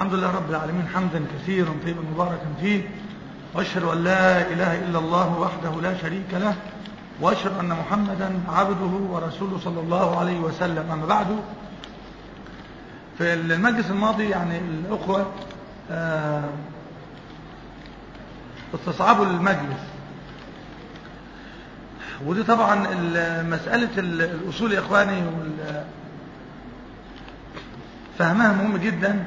الحمد لله رب العالمين حمدا كثيرا طيبا مباركا فيه واشهد ان لا اله الا الله وحده لا شريك له واشهد ان محمدا عبده ورسوله صلى الله عليه وسلم اما بعد في المجلس الماضي يعني الاخوه آه، استصعبوا المجلس ودي طبعا مسألة الأصول يا إخواني فهمها مهم جدا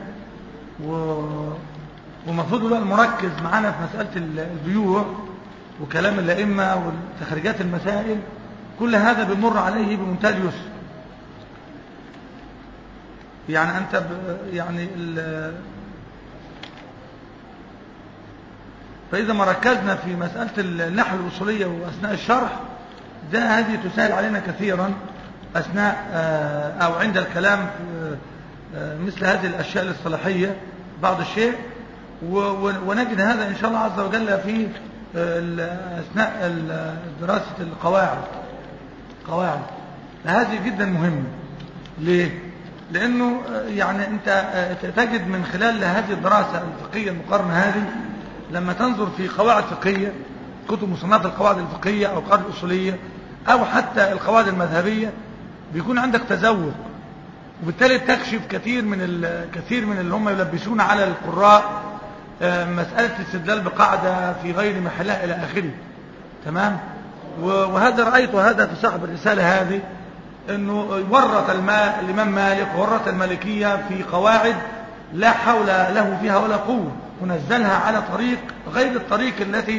ومفروض بقى المركز معانا في مسألة البيوع وكلام الأئمة وتخريجات المسائل كل هذا بيمر عليه بمنتهى اليسر يعني أنت يعني فإذا ما ركزنا في مسألة النحو الأصولية وأثناء الشرح ده هذه تسهل علينا كثيرا أثناء أو عند الكلام في مثل هذه الأشياء الاصطلاحية بعض الشيء ونجد هذا إن شاء الله عز وجل في أثناء دراسة القواعد قواعد هذه جدا مهمة ليه؟ لأنه يعني أنت تجد من خلال هذه الدراسة الفقهية المقارنة هذه لما تنظر في قواعد فقهية كتب مصنفات القواعد الفقهية أو القواعد الأصولية أو حتى القواعد المذهبية بيكون عندك تذوق وبالتالي تكشف كثير من الكثير من اللي هم يلبسون على القراء مسألة الاستدلال بقاعدة في غير محلها إلى آخره تمام وهذا رأيت هذا في صاحب الرسالة هذه أنه ورط الماء الإمام مالك ورط المالكية في قواعد لا حول له فيها ولا قوة ونزلها على طريق غير الطريق التي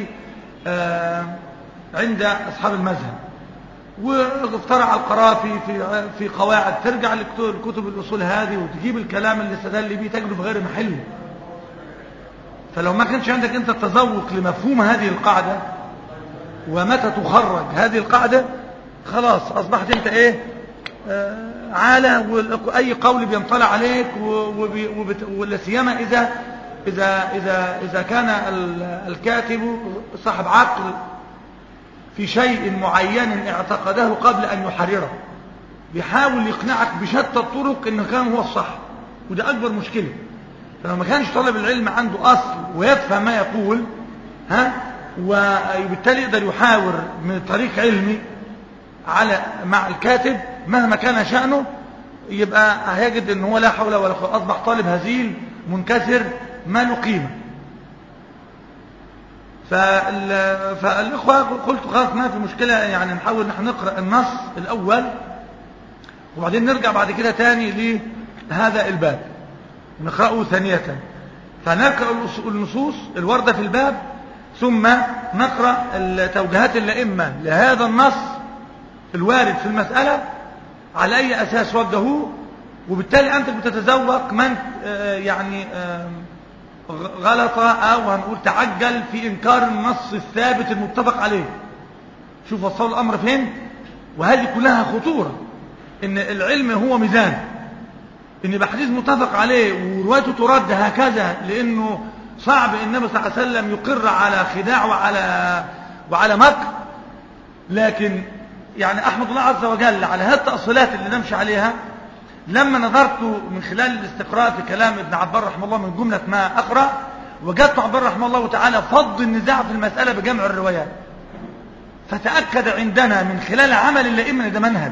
عند أصحاب المذهب وافترع القرافي في في قواعد ترجع لكتب الأصول هذه وتجيب الكلام اللي استدل به تجده في غير محله فلو ما كانش عندك انت التذوق لمفهوم هذه القاعدة ومتى تخرج هذه القاعدة خلاص أصبحت انت ايه آه عالة واي قول بينطلع عليك ولا سيما اذا إذا, إذا, إذا كان الكاتب صاحب عقل في شيء معين اعتقده قبل أن يحرره بيحاول يقنعك بشتى الطرق إنه كان هو الصح وده أكبر مشكلة فلو ما كانش طالب العلم عنده أصل ويفهم ما يقول ها وبالتالي يقدر يحاور من طريق علمي على مع الكاتب مهما كان شأنه يبقى هيجد ان هو لا حول ولا قوه اصبح طالب هزيل منكسر ما له قيمة فالإخوة قلت خلاص ما في مشكلة يعني نحاول نحن نقرأ النص الأول وبعدين نرجع بعد كده تاني لهذا الباب نقرأه ثانية فنقرأ النصوص الوردة في الباب ثم نقرأ توجيهات الأئمة لهذا النص الوارد في المسألة على أي أساس وجهوه وبالتالي أنت بتتذوق من يعني غلط أو هنقول تعجل في إنكار النص الثابت المتفق عليه شوف وصل الأمر فين وهذه كلها خطورة إن العلم هو ميزان إن بحديث متفق عليه وروايته ترد هكذا لأنه صعب النبي صلى الله عليه وسلم يقر على خداع وعلى وعلى مكر لكن يعني أحمد الله عز وجل على هذه التأصيلات اللي نمشي عليها لما نظرت من خلال الاستقراء في كلام ابن عبار رحمه الله من جملة ما أقرأ وجدت عبار رحمه الله تعالى فض النزاع في المسألة بجمع الروايات فتأكد عندنا من خلال عمل الأئمة إن ده منهج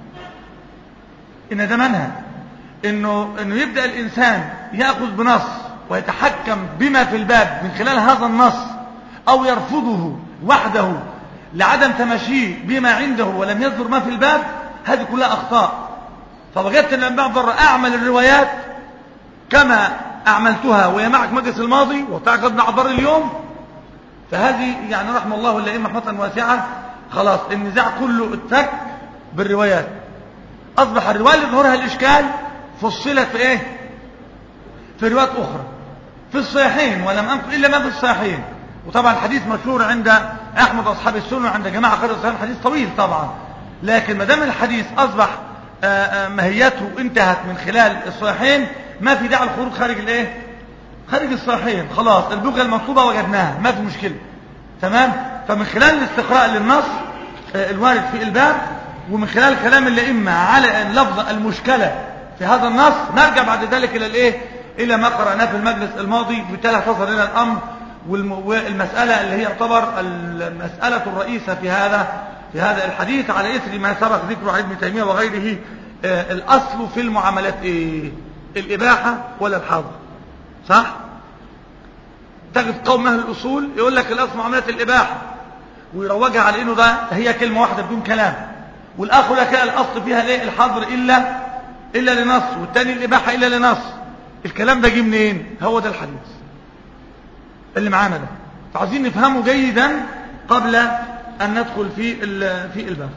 إن ده منهج إنه, إنه يبدأ الإنسان يأخذ بنص ويتحكم بما في الباب من خلال هذا النص أو يرفضه وحده لعدم تمشيه بما عنده ولم يذكر ما في الباب هذه كلها أخطاء فوجدت ان الامام بره اعمل الروايات كما اعملتها وهي معك مجلس الماضي وبتاعك ابن عبر اليوم فهذه يعني رحم الله الائمه رحمه واسعه خلاص النزاع كله اتك بالروايات اصبح الروايه اللي ظهرها الاشكال فصلت في ايه في روايات اخرى في الصحيحين ولم انقل الا ما في الصحيحين وطبعا الحديث مشهور عند احمد اصحاب السنه عند جماعه خير الصحيحين حديث طويل طبعا لكن ما دام الحديث اصبح ماهيته انتهت من خلال الصحيحين ما في داعي الخروج خارج الايه خارج الصحيحين خلاص اللغه المطلوبه وجدناها ما في مشكله تمام فمن خلال الاستقراء للنص الوارد في الباب ومن خلال كلام الائمه على اللفظه المشكله في هذا النص نرجع بعد ذلك الى الايه إلى ما قرأناه في المجلس الماضي بالتالي تصل لنا الأمر والمسألة اللي هي يعتبر المسألة الرئيسة في هذا في هذا الحديث على إثر ما سبق ذكره عن ابن تيمية وغيره آه الأصل في المعاملات إيه؟ الإباحة ولا الحظر صح؟ تجد قوم أهل الأصول يقول لك الأصل معاملات الإباحة ويروجها على إنه ده هي كلمة واحدة بدون كلام والآخر لك الأصل فيها ليه الحظر إلا إلا لنص والتاني الإباحة إلا لنص الكلام ده جه منين هو ده الحديث اللي معانا ده فعايزين نفهمه جيدا قبل أن ندخل في في الباب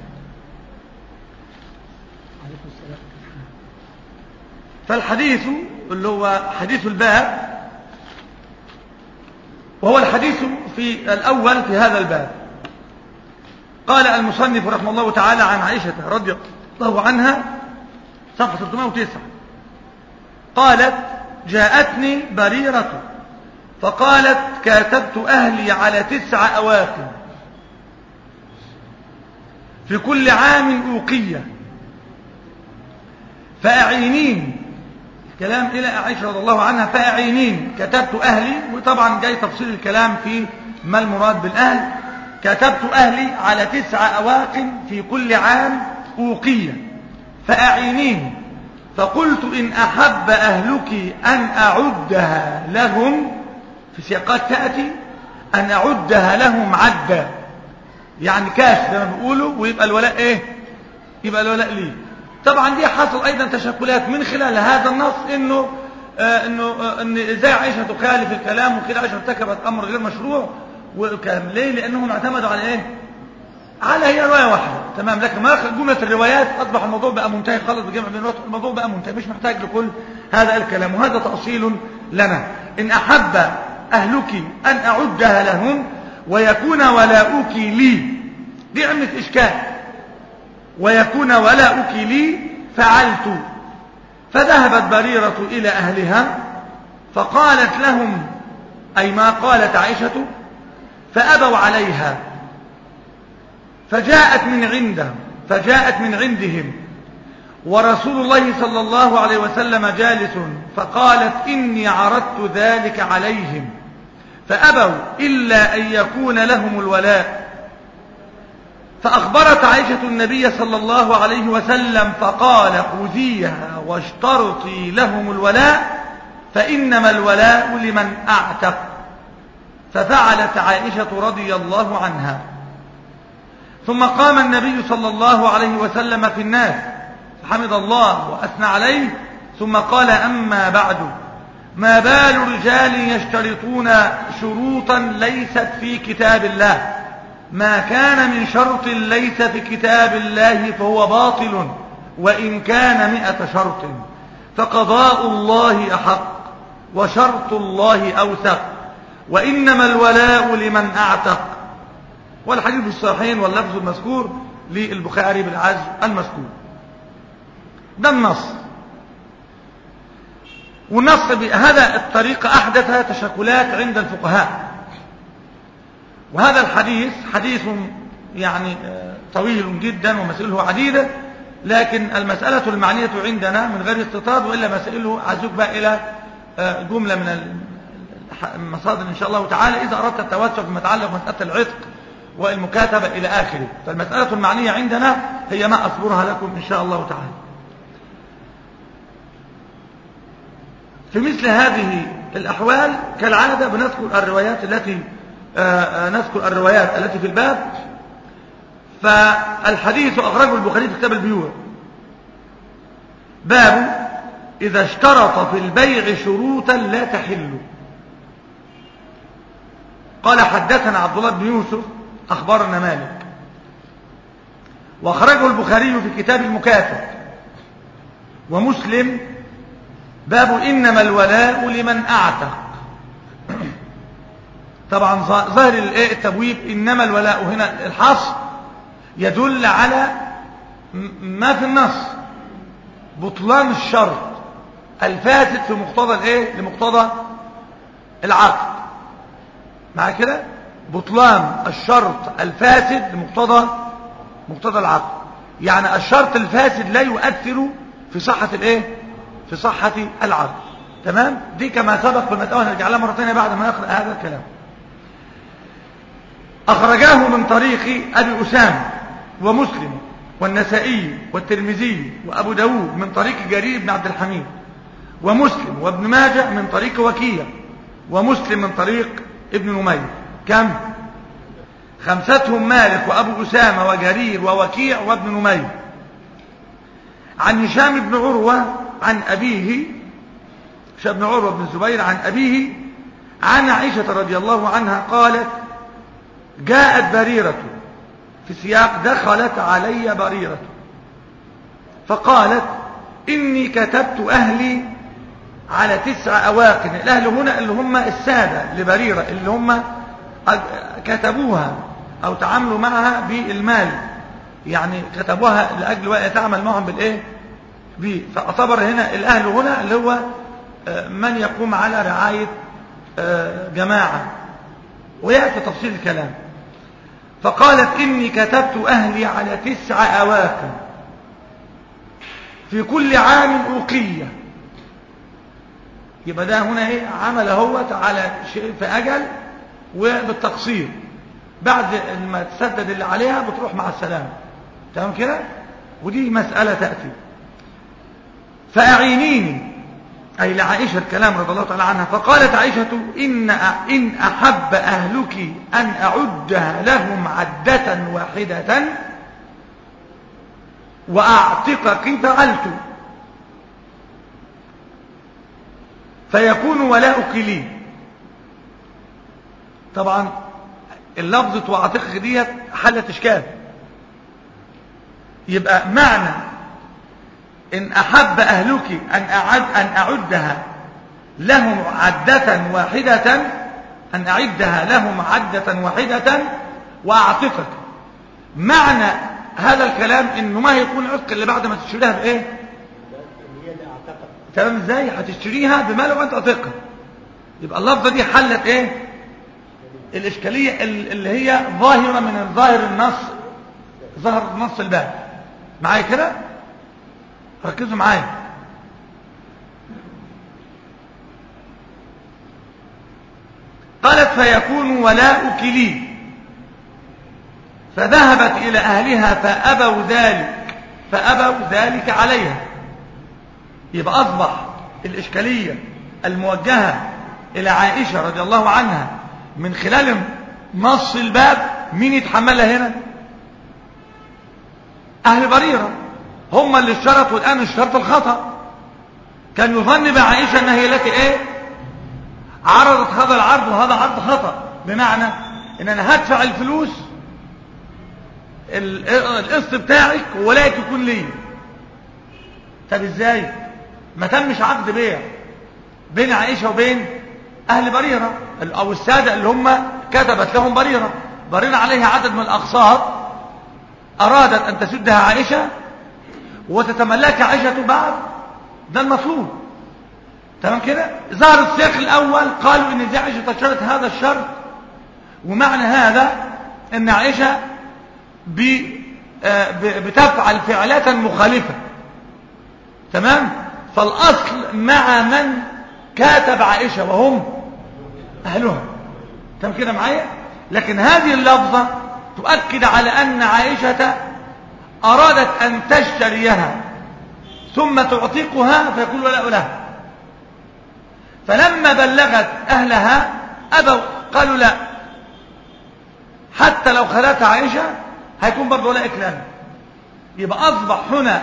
فالحديث اللي هو حديث الباب وهو الحديث في الأول في هذا الباب قال المصنف رحمه الله تعالى عن عائشة رضي الله عنها صفحة 309 قالت جاءتني بريرة فقالت كاتبت أهلي على تسع أواخر في كل عام أوقية فأعينين الكلام إلى عائشة رضي الله عنها فأعينين كتبت أهلي وطبعا جاي تفصيل الكلام في ما المراد بالأهل كتبت أهلي على تسع أواق في كل عام أوقية فأعينين فقلت إن أحب أهلك أن أعدها لهم في سياقات تأتي أن أعدها لهم عدا يعني كاش زي ما بيقولوا ويبقى الولاء إيه يبقى الولاء ليه طبعا دي حصل أيضا تشكلات من خلال هذا النص إنه آه إنه آه إن إزاي عائشة تخالف الكلام وكده عائشة ارتكبت أمر غير مشروع والكلام ليه لأنهم اعتمدوا على إيه على هي رواية واحدة تمام لكن ما جملة الروايات أصبح الموضوع بقى منتهي خالص بجمع بين الروايات الموضوع بقى منتهي مش محتاج لكل هذا الكلام وهذا تأصيل لنا إن أحب أهلك أن أعدها لهم ويكون ولاؤك لي دي عملت إشكال ويكون ولاؤك لي فعلت فذهبت بريرة إلى أهلها فقالت لهم أي ما قالت عائشة فأبوا عليها فجاءت من عندهم فجاءت من عندهم ورسول الله صلى الله عليه وسلم جالس فقالت إني عرضت ذلك عليهم فأبوا إلا أن يكون لهم الولاء فأخبرت عائشة النبي صلى الله عليه وسلم فقال خذيها واشترطي لهم الولاء فإنما الولاء لمن أعتق ففعلت عائشة رضي الله عنها ثم قام النبي صلى الله عليه وسلم في الناس فحمد الله وأثنى عليه ثم قال أما بعد ما بال رجال يشترطون شروطا ليست في كتاب الله ما كان من شرط ليس في كتاب الله فهو باطل وإن كان مئة شرط فقضاء الله أحق وشرط الله أوثق وإنما الولاء لمن أعتق والحديث الصحيحين واللفظ المذكور للبخاري بالعزم المذكور ده النص والنص بهذا الطريقة أحدث تشكلات عند الفقهاء وهذا الحديث حديث يعني طويل جدا ومسائله عديدة لكن المسألة المعنية عندنا من غير استطراد وإلا مسائله عزوك بقى إلى جملة من المصادر إن شاء الله تعالى إذا أردت التوسع فيما يتعلق بمسألة العتق والمكاتبة إلى آخره فالمسألة المعنية عندنا هي ما أصبرها لكم إن شاء الله تعالى في مثل هذه الأحوال كالعادة بنذكر الروايات التي نذكر الروايات التي في الباب فالحديث أخرجه البخاري في كتاب البيوع باب إذا اشترط في البيع شروطا لا تحل قال حدثنا عبد الله بن يوسف أخبرنا مالك وأخرجه البخاري في كتاب المكاتب ومسلم باب إنما الولاء لمن أعتق طبعا ظاهر التبويب إنما الولاء هنا الحصر يدل على ما في النص بطلان الشرط الفاسد في مقتضى الايه لمقتضى العقد مع كده بطلان الشرط الفاسد لمقتضى مقتضى العقد يعني الشرط الفاسد لا يؤثر في صحة الايه في صحة العقد تمام دي كما سبق في المسألة نرجع لها مرة ثانية بعد ما نقرأ هذا الكلام أخرجاه من طريق أبي أسامة ومسلم والنسائي والترمذي وأبو داود من طريق جرير بن عبد الحميد ومسلم وابن ماجه من طريق وكيع ومسلم من طريق ابن نمير كم خمستهم مالك وأبو أسامة وجرير ووكيع وابن نمير عن هشام بن عروة عن أبيه هشام بن عروة بن الزبير عن أبيه عن عائشة رضي الله عنها قالت جاءت بريرة في سياق دخلت علي بريرة فقالت إني كتبت أهلي على تسع أواقن الأهل هنا اللي هم السادة لبريرة اللي هم كتبوها أو تعاملوا معها بالمال يعني كتبوها لأجل تعمل معهم بالإيه بي فاعتبر هنا الأهل هنا اللي هو من يقوم على رعاية جماعة ويأتي تفصيل الكلام فقالت إني كتبت أهلي على تسع أواقن في كل عام أوقية يبقى ده هنا ايه عمل هو على شيء في أجل وبالتقصير بعد ما تسدد اللي عليها بتروح مع السلامة تمام كده ودي مسألة تأتي فأعينيني أي لعائشة الكلام رضي الله تعالى عنها فقالت عائشة إن, إن أحب أهلك أن أعدها لهم عدة واحدة وأعتقك فعلت فيكون ولاؤك لي طبعا اللفظة وأعتقك ديت حلت إشكال يبقى معنى إن أحب أهلك أن, أعد أن أعدها لهم عدة واحدة أن أعدها لهم عدة واحدة وأعتقك معنى هذا الكلام إنه ما هيكون عتق اللي بعد ما تشتريها بإيه تمام ازاي هتشتريها بمال وانت عتقها يبقى اللفظة دي حلت ايه الاشكالية اللي هي ظاهرة من الظاهر النص ظهر نص الباب معايا كده ركزوا معايا قالت فيكون ولاؤك لي فذهبت إلى أهلها فأبوا ذلك فأبوا ذلك عليها يبقى أصبح الإشكالية الموجهة إلى عائشة رضي الله عنها من خلال نص الباب مين يتحملها هنا أهل بريرة هم اللي اشترطوا الآن اشترط الخطأ كان يظن بعائشة أنها هي التي إيه عرضت هذا العرض وهذا عرض خطأ بمعنى ان انا هدفع الفلوس القسط بتاعك ولا تكون لي طب ازاي ما تمش عقد بيع بين عائشة وبين اهل بريرة او السادة اللي هم كتبت لهم بريرة بريرة عليها عدد من الاقساط ارادت ان تسدها عائشة وتتملكها عائشة بعد ده المطلوب تمام كده ظهر السياق الاول قالوا ان دي عائشه اشترت هذا الشرط ومعنى هذا ان عائشه بتفعل فعلات مخالفه تمام فالاصل مع من كاتب عائشه وهم اهلها تمام كده معايا لكن هذه اللفظه تؤكد على ان عائشه ارادت ان تشتريها ثم تعتقها فيكون ولاء لها فلما بلغت أهلها أبوا قالوا لا حتى لو خلتها عائشة هيكون برضه ولا إكرام يبقى أصبح هنا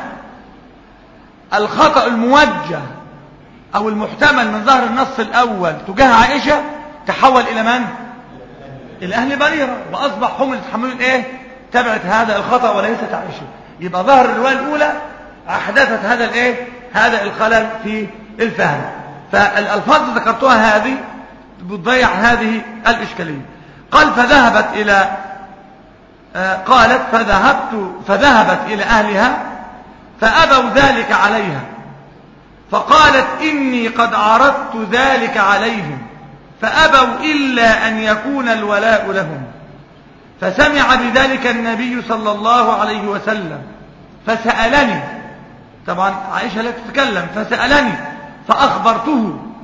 الخطأ الموجه أو المحتمل من ظهر النص الأول تجاه عائشة تحول إلى من؟ إلى أهل بريرة وأصبح هم اللي يتحملون إيه؟ تبعت هذا الخطأ وليست عائشة يبقى ظهر الرواية الأولى أحدثت هذا الإيه؟ هذا الخلل في الفهم فالألفاظ اللي ذكرتها هذه بتضيع هذه الإشكالية قال فذهبت إلى آه قالت فذهبت فذهبت إلى أهلها فأبوا ذلك عليها فقالت إني قد عرضت ذلك عليهم فأبوا إلا أن يكون الولاء لهم فسمع بذلك النبي صلى الله عليه وسلم فسألني طبعا عائشة لا تتكلم فسألني فأخبرته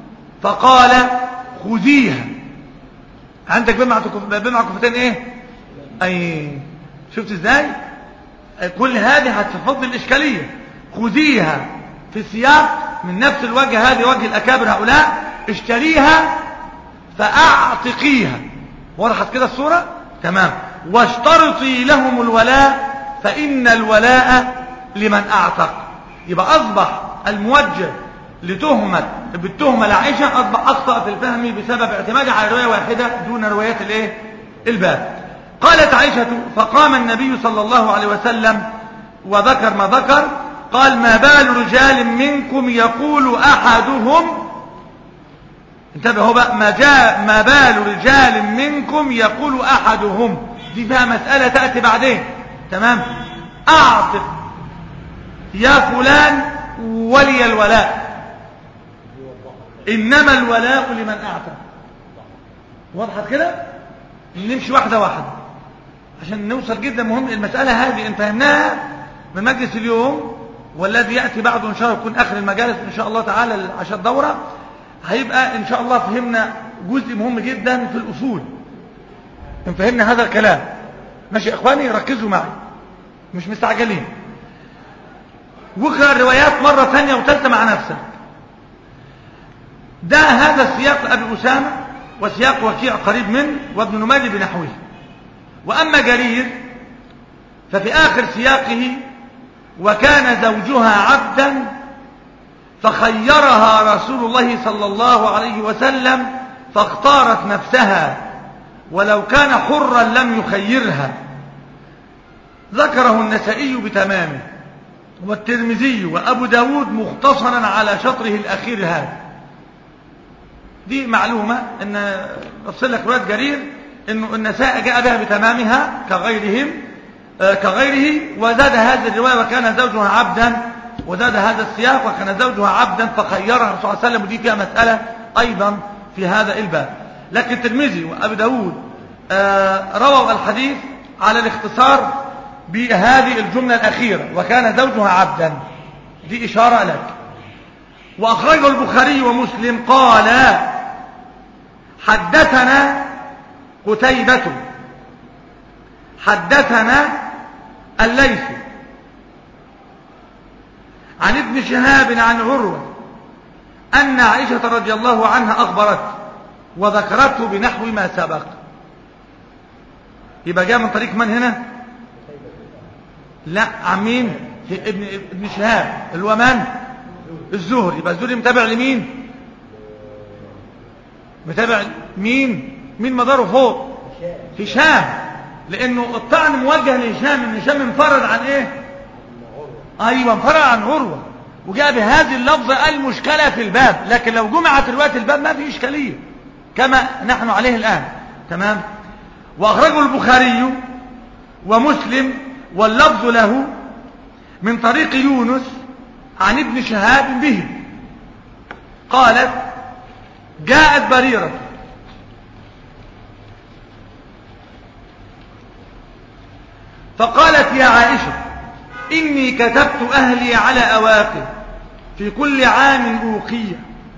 فقال خذيها عندك بمع بمع كفتين ايه اي شفت ازاي كل هذه هتفضل الاشكاليه خذيها في سياق من نفس الوجه هذه وجه الاكابر هؤلاء اشتريها فاعتقيها وضحت كده الصوره تمام واشترطي لهم الولاء فان الولاء لمن اعتق يبقى اصبح الموجه لتهمة بالتهمة لعائشة أصبح أخطأ في الفهم بسبب اعتماده على رواية واحدة دون روايات الايه الباب قالت عائشة فقام النبي صلى الله عليه وسلم وذكر ما ذكر قال ما بال رجال منكم يقول أحدهم انتبهوا بقى ما, جاء ما بال رجال منكم يقول أحدهم دي فيها مسألة تأتي بعدين تمام أعطف يا فلان ولي الولاء إنما الولاء لمن أعتق وضحت كده نمشي واحدة واحدة عشان نوصل جدا مهم المسألة هذه ان فهمناها من مجلس اليوم والذي يأتي بعده إن شاء الله يكون آخر المجالس إن شاء الله تعالى عشان دورة هيبقى إن شاء الله فهمنا جزء مهم جدا في الأصول إن فهمنا هذا الكلام ماشي يا إخواني ركزوا معي مش مستعجلين واقرأ الروايات مرة ثانية وثالثة مع نفسك ده هذا السياق لأبي أسامة وسياق وكيع قريب منه وابن نماذج بنحوه وأما جرير ففي آخر سياقه وكان زوجها عبدا فخيرها رسول الله صلى الله عليه وسلم فاختارت نفسها ولو كان حرا لم يخيرها ذكره النسائي بتمامه والترمذي وأبو داود مختصرا على شطره الأخير هذا دي معلومة ان أفصل لك رواية جرير انه النساء جاء بها بتمامها كغيرهم آه كغيره وزاد هذه الرواية وكان زوجها عبدا وزاد هذا السياق وكان زوجها عبدا فخيرها الرسول صلى الله عليه وسلم ودي فيها مسألة أيضا في هذا الباب لكن الترمذي وأبو داود آه رووا الحديث على الاختصار بهذه الجملة الأخيرة وكان زوجها عبدا دي إشارة لك وأخرجه البخاري ومسلم قال حدثنا قتيبة حدثنا الليث عن ابن شهاب عن عروة أن عائشة رضي الله عنها أخبرته وذكرته بنحو ما سبق يبقى جاء من طريق من هنا لا عمين ابن ابن شهاب اللي هو من الزهري يبقى الزهري متابع لمين متابع مين مين مداره فوق هشام لانه الطعن موجه لهشام ان هشام انفرد عن ايه ايوه انفرد عن عروه وجاء بهذه اللفظه المشكله في الباب لكن لو جمعت روايه الباب ما في اشكاليه كما نحن عليه الان تمام واخرجه البخاري ومسلم واللفظ له من طريق يونس عن ابن شهاب به قالت جاءت بريرة فقالت يا عائشة إني كتبت أهلي على أواقي في كل عام أوقية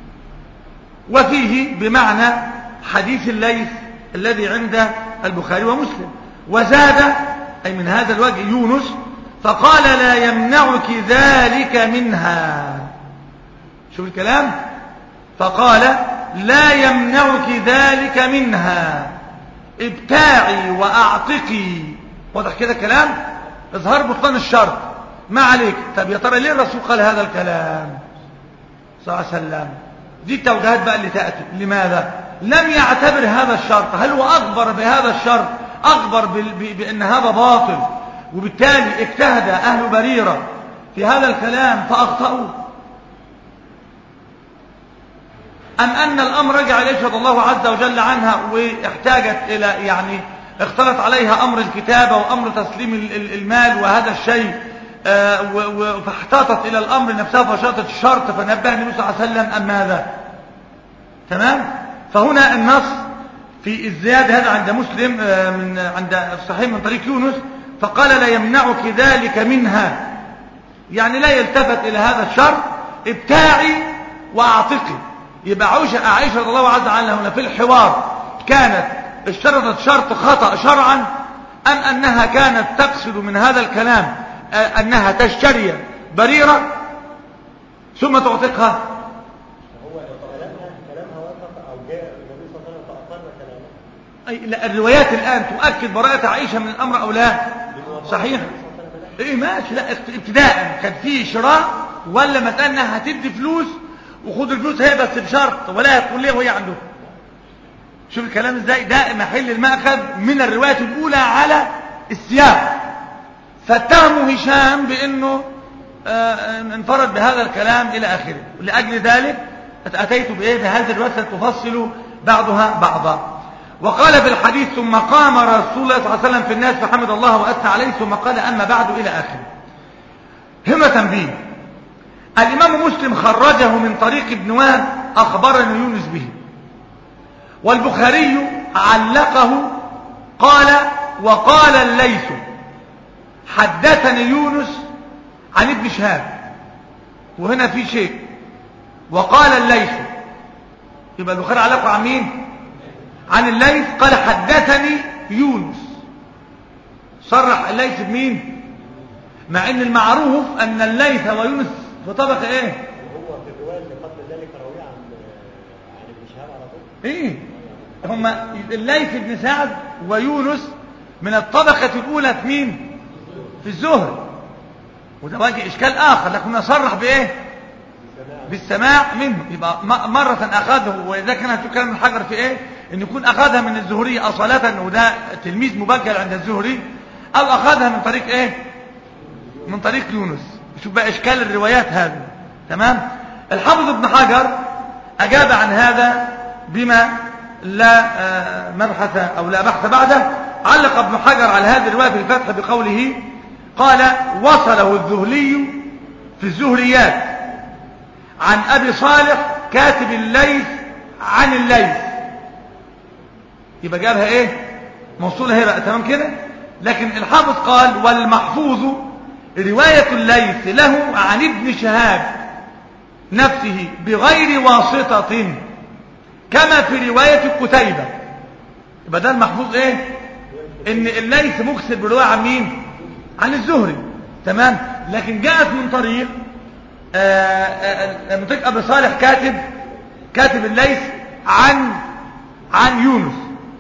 وفيه بمعنى حديث الليث الذي عند البخاري ومسلم وزاد أي من هذا الوجه يونس فقال لا يمنعك ذلك منها شوف الكلام فقال لا يمنعك ذلك منها ابتاعي واعتقي واضح كده الكلام اظهار بطلان الشرط ما عليك طب يا ترى ليه الرسول قال هذا الكلام صلى الله عليه وسلم دي التوجيهات بقى اللي تأتي لماذا لم يعتبر هذا الشرط هل هو أخبر بهذا الشرط أخبر بأن هذا باطل وبالتالي اجتهد أهل بريرة في هذا الكلام فأخطأوا أم أن الأمر رجع إليه رضي الله عز وجل عنها واحتاجت إلى يعني اختلط عليها أمر الكتابة وأمر تسليم المال وهذا الشيء فاحتاطت إلى الأمر نفسها فشاطت الشرط فنبه النبي صلى الله عليه وسلم أم ماذا تمام فهنا النص في الزيادة هذا عند مسلم من عند الصحيح من طريق يونس فقال لا يمنعك ذلك منها يعني لا يلتفت إلى هذا الشرط ابتاعي واعتقي يبقى عائشة عائشة رضي الله عز عنها هنا في الحوار كانت اشترطت شرط خطأ شرعا أم أنها كانت تقصد من هذا الكلام أنها تشتري بريرة ثم تعتقها هو كلامها كلامها وافق او جاء النبي صلى الله عليه وسلم فاقر كلامه أي لا الروايات الآن تؤكد براءة عائشة من الأمر أو لا صحيح ايه ماشي لا ابتداء كان في شراء ولا مسألة انها هتدي فلوس وخد الفلوس هي بس بشرط ولا هتقول ليه وهي عنده شوف الكلام ازاي ده محل المأخذ من الرواية الأولى على السياق فاتهموا هشام بأنه آه انفرد بهذا الكلام إلى آخره لأجل ذلك أتيت بإيه بهذه الرواية تفصل بعضها بعضا وقال في الحديث ثم قام رسول الله صلى الله عليه وسلم في الناس فحمد الله وأثنى عليه ثم قال أما بعد إلى آخره هنا تنبيه الإمام مسلم خرجه من طريق ابن وهب أخبرني يونس به والبخاري علقه قال وقال الليث حدثني يونس عن ابن شهاب وهنا في شيء وقال الليث يبقى البخاري علقه عن مين عن الليث قال حدثني يونس صرح الليث بمين مع ان المعروف ان الليث ويونس في طبقه ايه وهو في الروايه اللي قبل ذلك راويه عن عن ابن شهاب على طول ايه هما الليث بن سعد ويونس من الطبقة الأولى في مين في الزهر وده وجه إشكال آخر لكن نصرح بإيه بالسماع منه يبقى م- مرة أخذه وإذا كانت تكلم الحجر في إيه إن يكون أخذها من الزهري أصالة وده تلميذ مبجل عند الزهري أو أخذها من طريق إيه من طريق يونس شوف بقى إشكال الروايات هذه تمام الحافظ ابن حجر أجاب عن هذا بما لا آه، مبحث أو لا بحث بعده علق ابن حجر على هذه الرواية في الفتح بقوله قال وصله الذهلي في الزهريات عن أبي صالح كاتب الليث عن الليث يبقى جابها ايه موصولة هي بقى تمام كده لكن الحافظ قال والمحفوظ رواية الليث له عن ابن شهاب نفسه بغير واسطة كما في رواية قتيبة يبقى ده المحفوظ ايه ان الليث مكسر برواية عن مين عن الزهري تمام لكن جاءت من طريق آه، آه، من طريق ابي صالح كاتب كاتب الليث عن عن يونس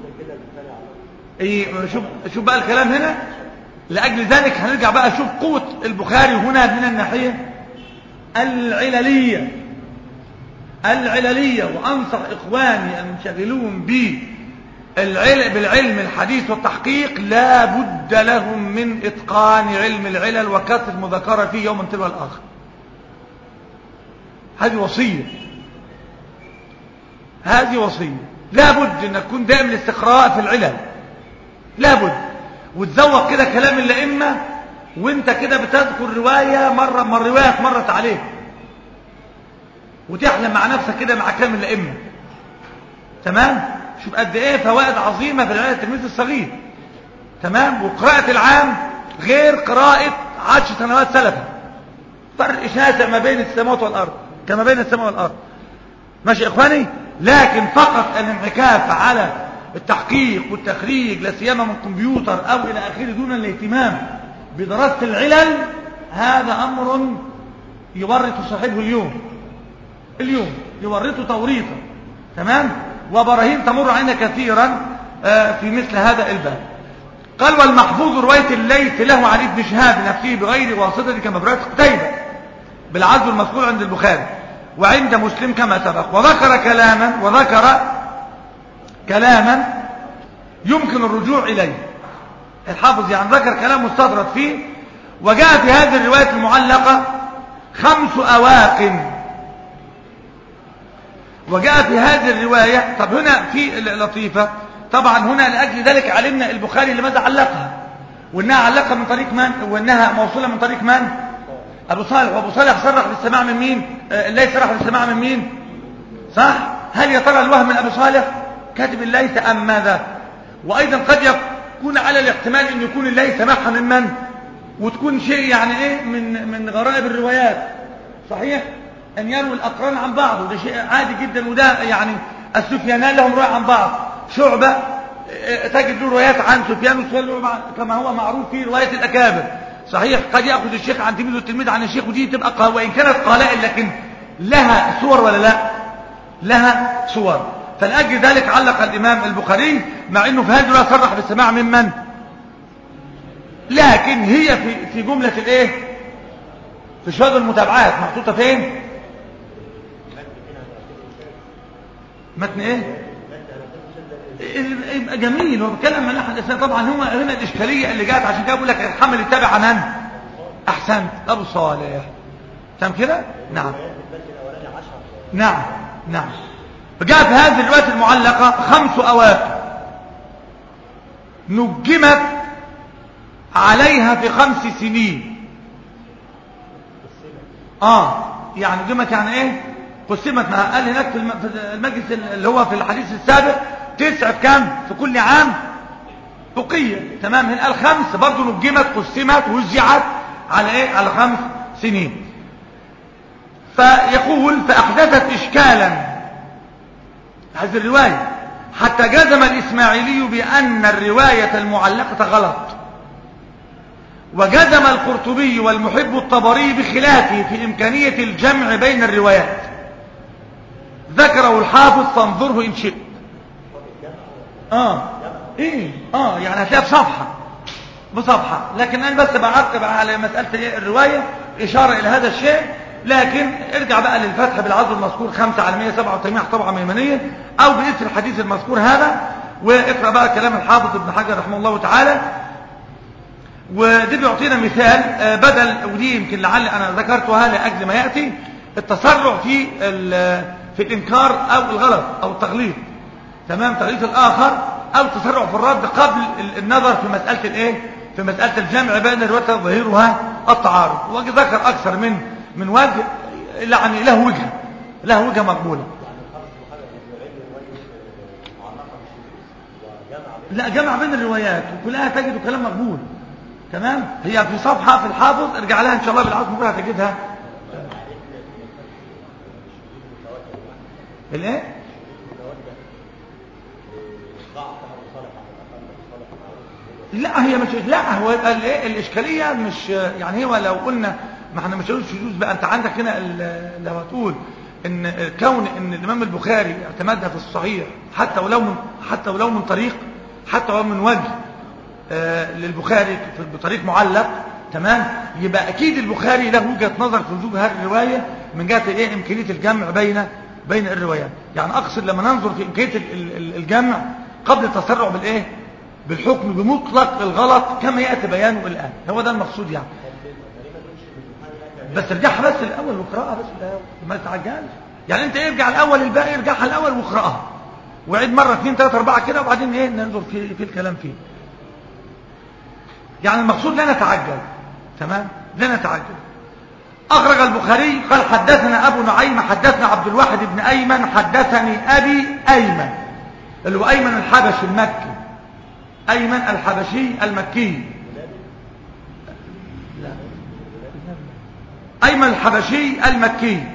ايه شوف شوف بقى الكلام هنا لاجل ذلك هنرجع بقى نشوف قوه البخاري هنا من الناحيه العلليه العلليه وانصح اخواني المنشغلون بالعلم بالعلم الحديث والتحقيق لا بد لهم من اتقان علم العلل وكثره مذاكره فيه يوما تلو الاخر هذه وصيه هذه وصيه لابد ان تكون دائما الاستقراء في العلل لابد وتذوق كده كلام الائمه وانت كده بتذكر روايه مره من الروايات مرت عليك وتحلم مع نفسك كده مع كلام الائمه تمام شوف قد ايه فوائد عظيمه في العلم التلميذ الصغير تمام وقراءه العام غير قراءه عشر سنوات سلفا فرق شاسع ما بين السماوات والارض كما بين السماء والارض ماشي يا اخواني لكن فقط الانعكاف على التحقيق والتخريج لا سيما من كمبيوتر او الى اخره دون الاهتمام بدراسه العلل هذا امر يورط صاحبه اليوم اليوم يورطه توريطا تمام وبراهين تمر علينا كثيرا آه، في مثل هذا الباب قال والمحفوظ روايه الليث له عن ابن شهاب نفسه بغير واسطه كما بروايه قتيبه بالعزو المذكور عند البخاري وعند مسلم كما سبق وذكر كلاما وذكر كلاما يمكن الرجوع إليه الحافظ يعني ذكر كلام مستطرد فيه وجاء في هذه الرواية المعلقة خمس أواق وجاء في هذه الرواية طب هنا في لطيفة طبعا هنا لأجل ذلك علمنا البخاري لماذا علقها وانها علقها من طريق من وانها موصولة من طريق من ابو صالح وابو صالح صرح بالسماع من مين آه، الليث صرح بالسماع من مين صح هل يا ترى الوهم من ابي صالح كاتب الليث ام ماذا وايضا قد يكون على الاحتمال ان يكون الليث سمعها من من وتكون شيء يعني ايه من من غرائب الروايات صحيح أن يروي الأقران عن بعض وده شيء عادي جدا وده يعني السفيانان لهم رواية عن بعض شعبة آه، تجد له روايات عن سفيان وسفيان له مع- كما هو معروف في رواية الأكابر صحيح قد يأخذ الشيخ عن تلميذ والتلميذ عن الشيخ ودي تبقى قا- وإن كانت قلائل لكن لها صور ولا لا لها صور فلأجل ذلك علق الإمام البخاري مع أنه في هذه الرواية صرح بالسماع ممن لكن هي في في جملة الايه في شهادة المتابعات محطوطة فين متن ايه يبقى جميل هو بيتكلم عن احد الاسلام طبعا هو هنا الاشكاليه اللي جات عشان كده بقول لك الحمل يتابع عن من احسنت ابو صالح تمام كده نعم نعم نعم فجاء في هذه الروايه المعلقه خمس اوائل نجمت عليها في خمس سنين اه يعني نجمت يعني ايه قسمت ما قال هناك في الم- في المجلس اللي هو في الحديث السابق تسع في كام في كل عام بقية تمام هنا قال خمس برضه نجمت قسمت وزعت على ايه على خمس سنين فيقول فأحدثت إشكالا هذه الرواية حتى جزم الإسماعيلي بأن الرواية المعلقة غلط وجزم القرطبي والمحب الطبري بخلافه في إمكانية الجمع بين الروايات ذكره الحافظ فانظره إن شئت آه إيه آه يعني هتلاقيها بصفحة بصفحة لكن أنا بس بعقب على مسألة إيه الرواية إشارة إلى هذا الشيء لكن ارجع بقى للفتح بالعرض المذكور 5 على 187 طبعا ميمانية أو باسم الحديث المذكور هذا واقرأ بقى كلام الحافظ ابن حجر رحمه الله تعالى ودي بيعطينا مثال آه، بدل ودي يمكن لعل انا ذكرتها لاجل ما ياتي التسرع في ال- في الانكار او الغلط او التغليط تمام تغليط الاخر او التسرع في الرد قبل ال- النظر في مساله الايه في مساله الجمع بين الروايات ظاهرها التعارض وذكر اكثر من من وجه يعني له وجهه له وجهه مقبوله لا جمع بين الروايات وكلها تجد كلام مقبول تمام هي في صفحة في الحافظ ارجع لها ان شاء الله بالعصر بكره هتجدها الايه لا هي مش لا هو الايه الاشكاليه مش يعني هو لو قلنا ما احنا مش هنقول شذوذ بقى انت عندك هنا ال- لو هتقول ان كون ان الامام البخاري اعتمدها في الصحيح حتى ولو من حتى ولو من طريق حتى ولو من وجه آه، للبخاري في- بطريق معلق تمام يبقى اكيد البخاري له وجهه نظر في وجوب هذه الروايه من جهه ايه امكانيه الجمع بين بين الروايات يعني اقصد لما ننظر في امكانيه ال- ال- الجمع قبل التسرع بالايه بالحكم بمطلق الغلط كما ياتي بيانه الان هو ده المقصود يعني بس ارجعها بس الاول واقراها بس الاول ما تعجلش يعني انت ارجع الاول الباقي ارجعها الاول واقراها وعيد مره اثنين ثلاثه اربعه كده وبعدين ايه ننظر في في الكلام فيه يعني المقصود لا نتعجل تمام لا نتعجل أخرج البخاري قال حدثنا أبو نعيم حدثنا عبد الواحد بن أيمن حدثني أبي أيمن اللي هو أيمن الحبشي المكي أيمن الحبشي المكي لا. أيمن الحبشي المكي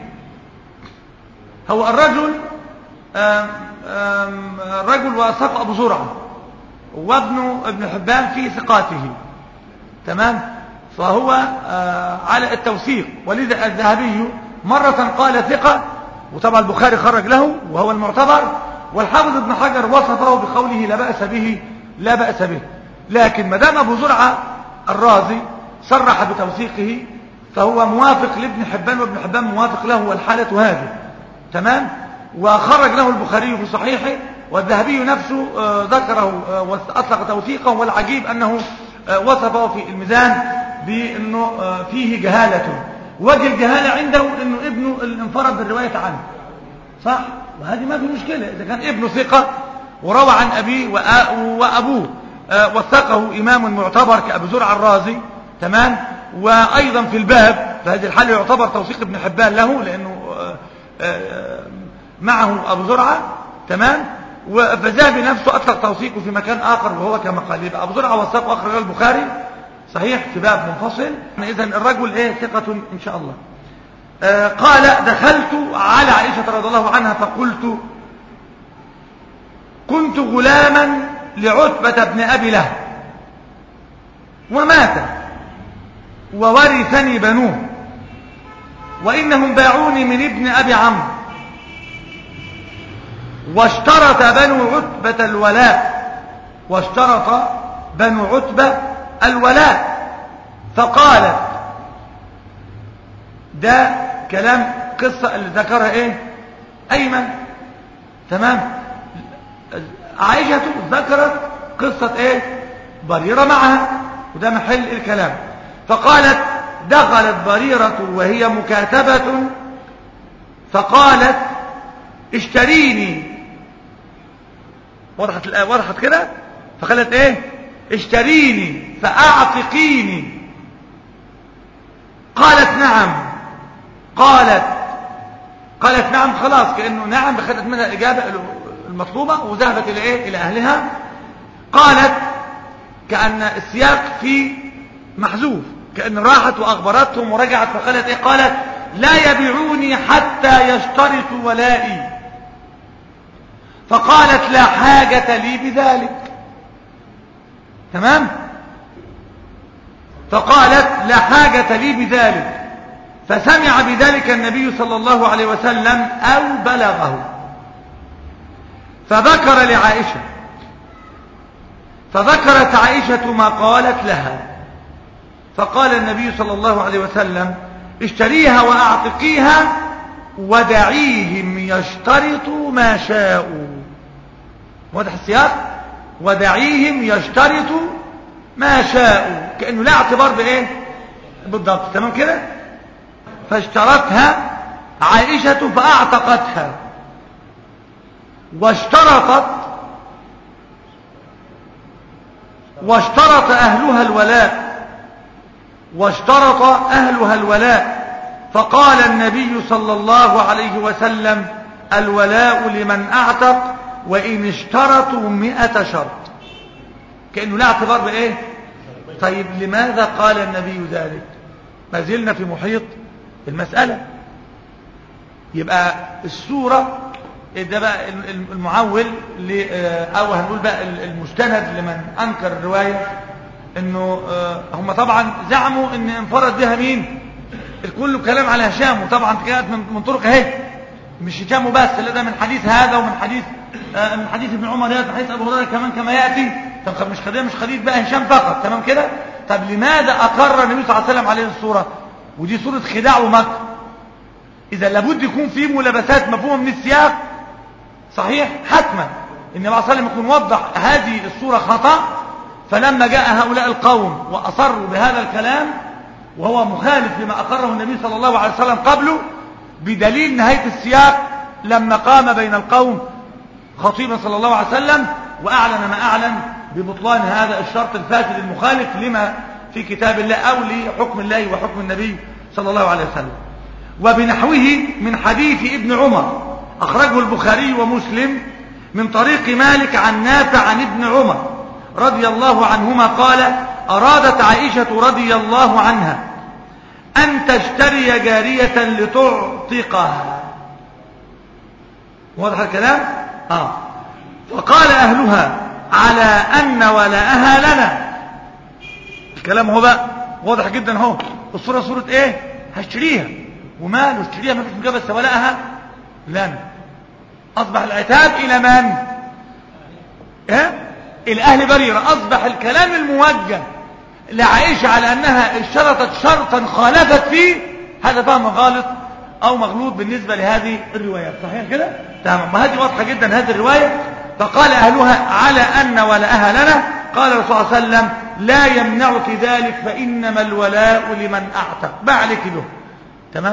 هو الرجل آم آم رجل وثق أبو زرعة وابن ابن حبان في ثقاته تمام فهو آه على التوثيق ولذا الذهبي مرة قال ثقة وطبعا البخاري خرج له وهو المعتبر والحافظ ابن حجر وصفه بقوله لا بأس به لا بأس به لكن ما دام أبو زرعة الرازي صرح بتوثيقه فهو موافق لابن حبان وابن حبان موافق له والحالة هذه تمام وخرج له البخاري في صحيحه والذهبي نفسه آه ذكره آه وأطلق توثيقه والعجيب أنه آه وصفه في الميزان بأنه فيه جهالة وجه الجهالة عنده أنه ابنه انفرد بالرواية عنه صح وهذه ما في مشكلة إذا كان ابنه ثقة وروى عن أبيه وأبوه وثقه إمام معتبر كأبو زرع الرازي تمام وأيضا في الباب فهذه الحالة يعتبر توثيق ابن حبان له لأنه معه أبو زرعة تمام فذهبي نفسه أطلق توثيقه في مكان آخر وهو كما قال يبقى أبو زرعة وثقه أخرج البخاري صحيح في باب منفصل إذا الرجل إيه ثقة إن شاء الله آه قال دخلت على عائشة رضي الله عنها فقلت كنت غلاما لعتبة بن أبي لهب ومات وورثني بنوه وإنهم باعوني من ابن أبي عمرو واشترط بنو عتبة الولاء واشترط بنو عتبة الولاء فقالت ده كلام قصة اللي ذكرها ايه ايمن تمام عائشة ذكرت قصة ايه بريرة معها وده محل الكلام فقالت دخلت بريرة وهي مكاتبة فقالت اشتريني وضحت وضحت كده فقالت ايه اشتريني فاعتقيني قالت نعم قالت قالت نعم خلاص كانه نعم خدت منها الاجابه المطلوبه وذهبت الى ايه الى اهلها قالت كان السياق فيه محذوف كان راحت واخبرتهم ورجعت فقالت ايه قالت لا يبيعوني حتى يشترطوا ولائي فقالت لا حاجة لي بذلك تمام فقالت لا حاجة لي بذلك فسمع بذلك النبي صلى الله عليه وسلم أو بلغه فذكر لعائشة فذكرت عائشة ما قالت لها فقال النبي صلى الله عليه وسلم اشتريها وأعتقيها ودعيهم يشترطوا ما شاءوا واضح السياق ودعيهم يشترطوا ما شاءوا كأنه لا اعتبار بإيه بالضبط تمام كده فاشترتها عائشة فأعتقتها واشترطت واشترط أهلها الولاء واشترط أهلها الولاء فقال النبي صلى الله عليه وسلم الولاء لمن أعتق وإن اشترطوا مئة شرط كأنه لا اعتبار بإيه طيب لماذا قال النبي ذلك ما زلنا في محيط المسألة يبقى السورة ده بقى المعول أو هنقول بقى المستند لمن أنكر الرواية انه هم طبعا زعموا ان انفرد بها مين الكل كلام على هشام وطبعا كانت من, من طرق اهي مش هشام بس لا ده من حديث هذا ومن حديث آه من حديث ابن عمر من حديث ابو هريره كمان كما ياتي طب مش خليه مش خليه بقى هشام فقط تمام كده طب لماذا اقر النبي صلى الله عليه وسلم عليه الصوره ودي صوره خداع ومكر اذا لابد يكون في ملابسات مفهومه من السياق صحيح حتما ان النبي صلى الله عليه وسلم يكون وضح هذه الصوره خطا فلما جاء هؤلاء القوم واصروا بهذا الكلام وهو مخالف لما اقره النبي صلى الله عليه وسلم قبله بدليل نهايه السياق لما قام بين القوم خطيبا صلى الله عليه وسلم واعلن ما اعلن ببطلان هذا الشرط الفاسد المخالف لما في كتاب الله او لحكم الله وحكم النبي صلى الله عليه وسلم وبنحوه من حديث ابن عمر اخرجه البخاري ومسلم من طريق مالك عن نافع عن ابن عمر رضي الله عنهما قال أرادت عائشة رضي الله عنها أن تشتري جارية لتعتقها واضح الكلام آه. فقال أهلها على أن ولاءها لنا الكلام هو بقى واضح جدا اهو الصورة صورة ايه هشتريها وماله اشتريها ما فيش مجابس ولاءها لنا أصبح العتاب إلى من ايه إلى أهل بريرة أصبح الكلام الموجه لعائشة على أنها اشترطت شرطا خالفت فيه هذا فهم غالط أو مغلوط بالنسبة لهذه الروايات صحيح كده؟ تمام ما هذه واضحة جدا هذه الرواية فقال أهلها على أن ولاءها لنا قال الرسول صلى الله عليه وسلم لا يمنعك ذلك فإنما الولاء لمن أعتق ما عليك له تمام؟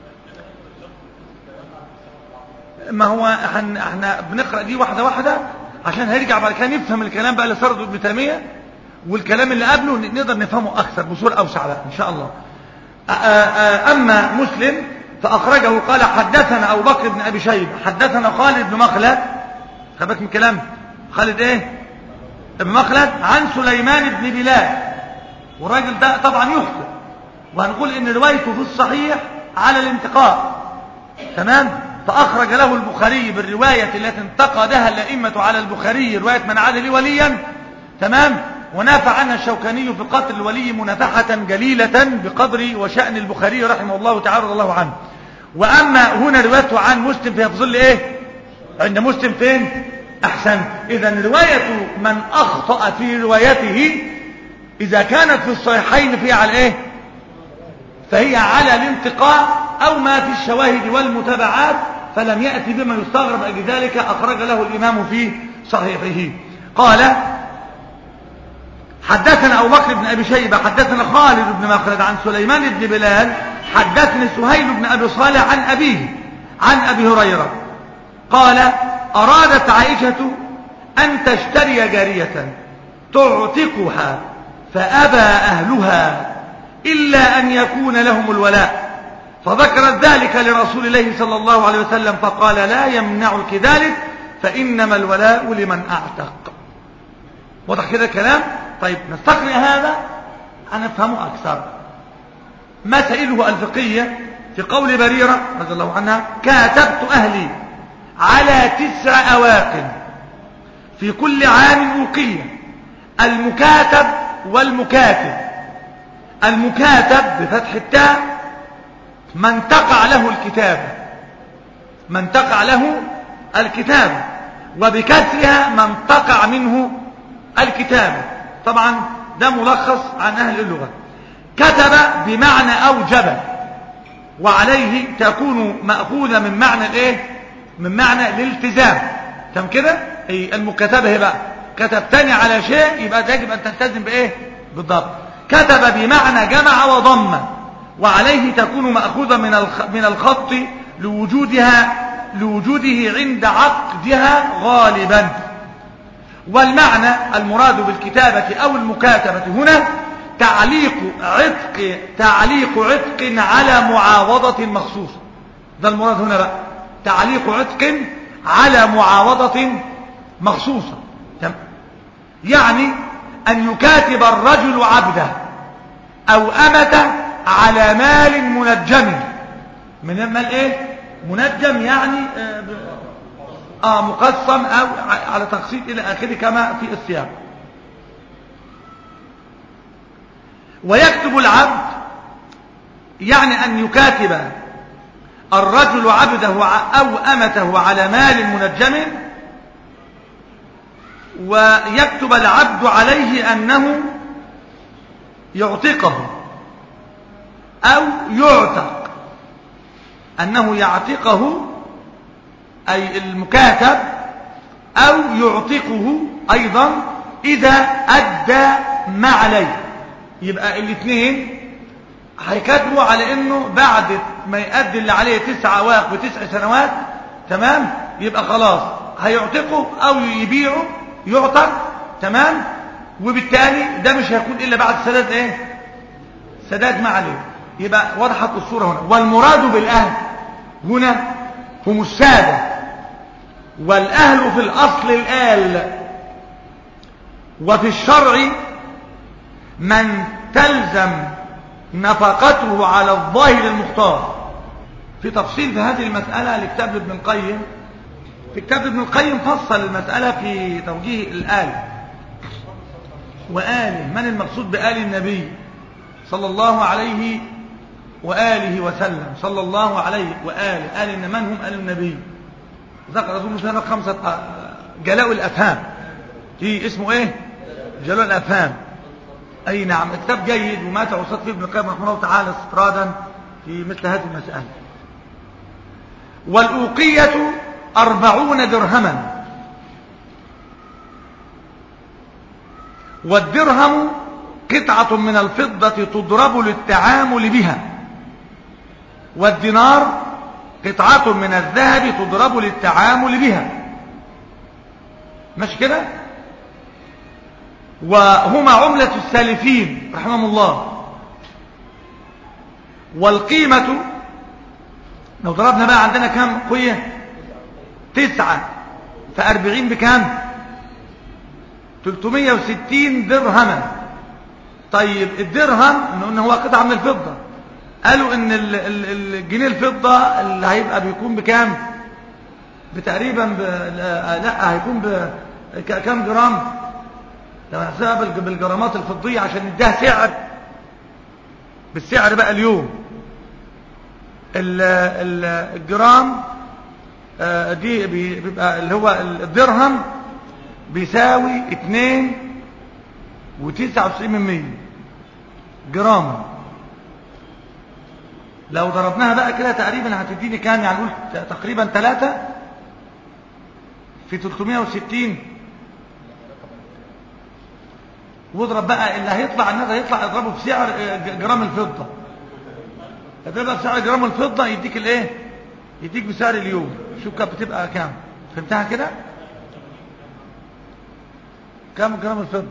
ما هو احنا, احنا بنقرأ دي واحدة واحدة عشان هيرجع بعد كده نفهم الكلام بقى اللي سرده ابن تيميه والكلام اللي قبله نقدر نفهمه اكثر بصوره اوسع بقى ان شاء الله اما مسلم فاخرجه قال حدثنا ابو بكر بن ابي شيبه حدثنا خالد بن مخلد خبرك من كلام خالد ايه ابن مخلد عن سليمان بن بلال والراجل ده طبعا يخطئ وهنقول ان روايته في الصحيح على الانتقاء تمام فأخرج له البخاري بالرواية التي انتقدها الأئمة على البخاري رواية من عاد لي وليا تمام ونافع عنها الشوكاني في قتل الولي منافحة جليلة بقدر وشأن البخاري رحمه الله تعالى رضي الله عنه وأما هنا روايته عن مسلم فهي في ظل إيه عند مسلم فين أحسن إذا رواية من أخطأ في روايته إذا كانت في الصحيحين فهي على إيه فهي على الانتقاء أو ما في الشواهد والمتابعات فلم يأتي بما يستغرب أجل ذلك أخرج له الإمام في صحيحه قال حدثنا أبو بكر بن أبي شيبة حدثنا خالد بن مخلد عن سليمان بن بلال حدثني سهيل بن أبي صالح عن أبيه عن أبي هريرة قال أرادت عائشة أن تشتري جارية تعتقها فأبى أهلها إلا أن يكون لهم الولاء فذكرت ذلك لرسول الله صلى الله عليه وسلم فقال لا يمنعك ذلك فإنما الولاء لمن أعتق واضح كده الكلام طيب نستقرئ هذا هنفهمه أكثر مسائله الفقهية في قول بريرة رضي الله عنها كاتبت أهلي على تسع أواق في كل عام أوقية المكاتب والمكاتب المكاتب بفتح التاء من تقع له الكتابة من تقع له الكتابة وبكسرها من تقع منه الكتابة طبعا ده ملخص عن أهل اللغة كتب بمعنى أوجب وعليه تكون مأخوذة من معنى الايه من معنى الالتزام تم كده اي المكاتبة هي بقى كتبتني على شيء يبقى يجب أن تلتزم بإيه بالضبط كتب بمعنى جمع وضم وعليه تكون مأخوذة من من الخط لوجودها لوجوده عند عقدها غالبا والمعنى المراد بالكتابة أو المكاتبة هنا تعليق عتق تعليق عتق على معاوضة مخصوصة ده المراد هنا بقى تعليق عتق على معاوضة مخصوصة يعني أن يكاتب الرجل عبده أو أمته على مال منجم من المال ايه منجم يعني آه, آه مقسم أو على تقسيط إلى آخره كما في السياق ويكتب العبد يعني أن يكاتب الرجل عبده أو أمته على مال منجم ويكتب العبد عليه أنه يعتقه أو يعتق أنه يعتقه أي المكاتب أو يعتقه أيضا إذا أدى ما عليه يبقى الاثنين هيكاتبوا على انه بعد ما يؤدي اللي عليه تسع اواق وتسع سنوات تمام يبقى خلاص هيعتقه او يبيعه يعتق تمام وبالتالي ده مش هيكون الا بعد سداد ايه سداد ما عليه يبقى وضحت الصوره هنا والمراد بالاهل هنا هم الساده والاهل في الاصل الال وفي الشرع من تلزم نفقته على الظاهر المختار في تفصيل في هذه المسألة لكتاب ابن القيم في كتاب ابن القيم فصل المسألة في توجيه الآل وآله من المقصود بآل النبي صلى الله عليه وآله وسلم صلى الله عليه وآله آل من هم آل النبي ذكر رسول الله خمسة جلاء الأفهام في اسمه ايه جلاء الأفهام أي نعم كتاب جيد وما تعصد فيه ابن القيم رحمه الله تعالى استطرادا في مثل هذه المسألة والأوقية أربعون درهما والدرهم قطعة من الفضة تضرب للتعامل بها والدينار قطعة من الذهب تضرب للتعامل بها مش كده وهما عملة السالفين رحمهم الله والقيمة لو ضربنا بقى عندنا كم قية تسعة فأربعين بكام تلتمية وستين درهما طيب الدرهم انه هو قطعة من الفضة قالوا ان ال- ال- الجنيه الفضة اللي هيبقى بيكون بكام بتقريبا ب... لا لا، هيكون ب ك- كام جرام لو نحسبها بالج- بالجرامات الفضية عشان نديها سعر بالسعر بقى اليوم ال... ال... الجرام آه، دي بي- بيبقى اللي هو الدرهم بيساوي اتنين وتسعة وتسعين من مية جرام لو ضربناها بقى كده تقريبا هتديني كام يعني نقول ت- تقريبا ثلاثة في 360 واضرب بقى اللي هيطلع الناس هيطلع اضربه في سعر آه، ج- جرام الفضة اضربها في سعر جرام الفضة يديك الايه يديك بسعر اليوم شوف كانت بتبقى كام فهمتها كده كام جرام الفضة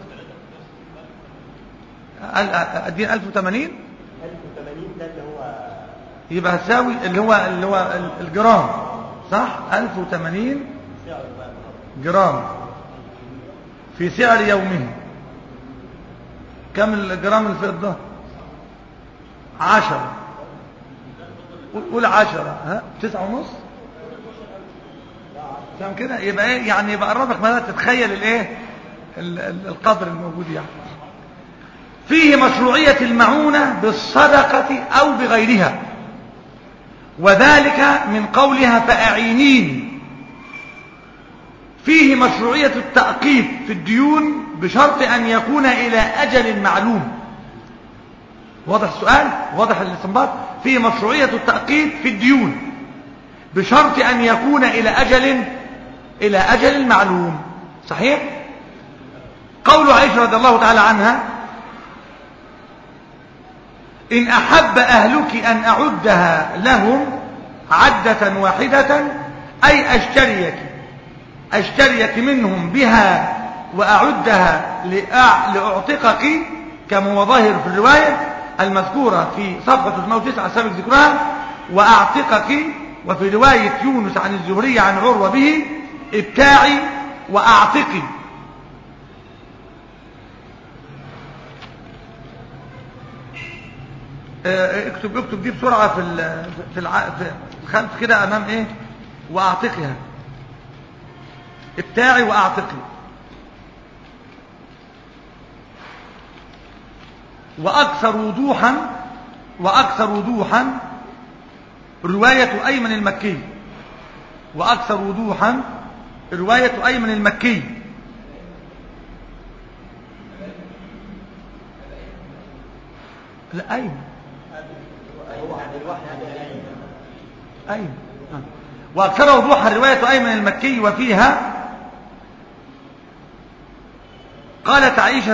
اديني 1080 1080 ده اللي هو يبقى هتساوي اللي هو اللي هو ال- الجرام صح 1080 سعر بقى النهارده جرام في سعر يومه كم الجرام الفضة عشرة قول- قول عشرة ها تسعة ونص فاهم كده يبقى ايه يعني يبقى قربك ما تتخيل الايه ال- ال- القدر الموجود يعني فيه مشروعية المعونة بالصدقة أو بغيرها وذلك من قولها فأعينيني فيه مشروعية التأقيف في الديون بشرط أن يكون إلى أجل معلوم واضح السؤال واضح الاستنباط فيه مشروعية التأقيف في الديون بشرط أن يكون إلى أجل إلى أجل معلوم صحيح قول عائشة رضي الله تعالى عنها إن أحب أهلك أن أعدها لهم عدة واحدة أي أشتريك أشتريك منهم بها وأعدها لأع- لأعتقك كما هو ظاهر في الرواية المذكورة في صفحة 309 سابق ذكرها وأعتقك وفي رواية يونس عن الزهري عن عروة به ابتاعي وأعتقي آه، اكتب اكتب دي بسرعة في ال في الع... في الخلف كده امام ايه واعتقها ابتاعي واعتقي واكثر وضوحا واكثر وضوحا رواية ايمن المكي واكثر وضوحا رواية ايمن المكي لا ايمن هو عن الواحد يعني أيمن آه. وأكثر وضوحا رواية أيمن المكي وفيها قالت عائشة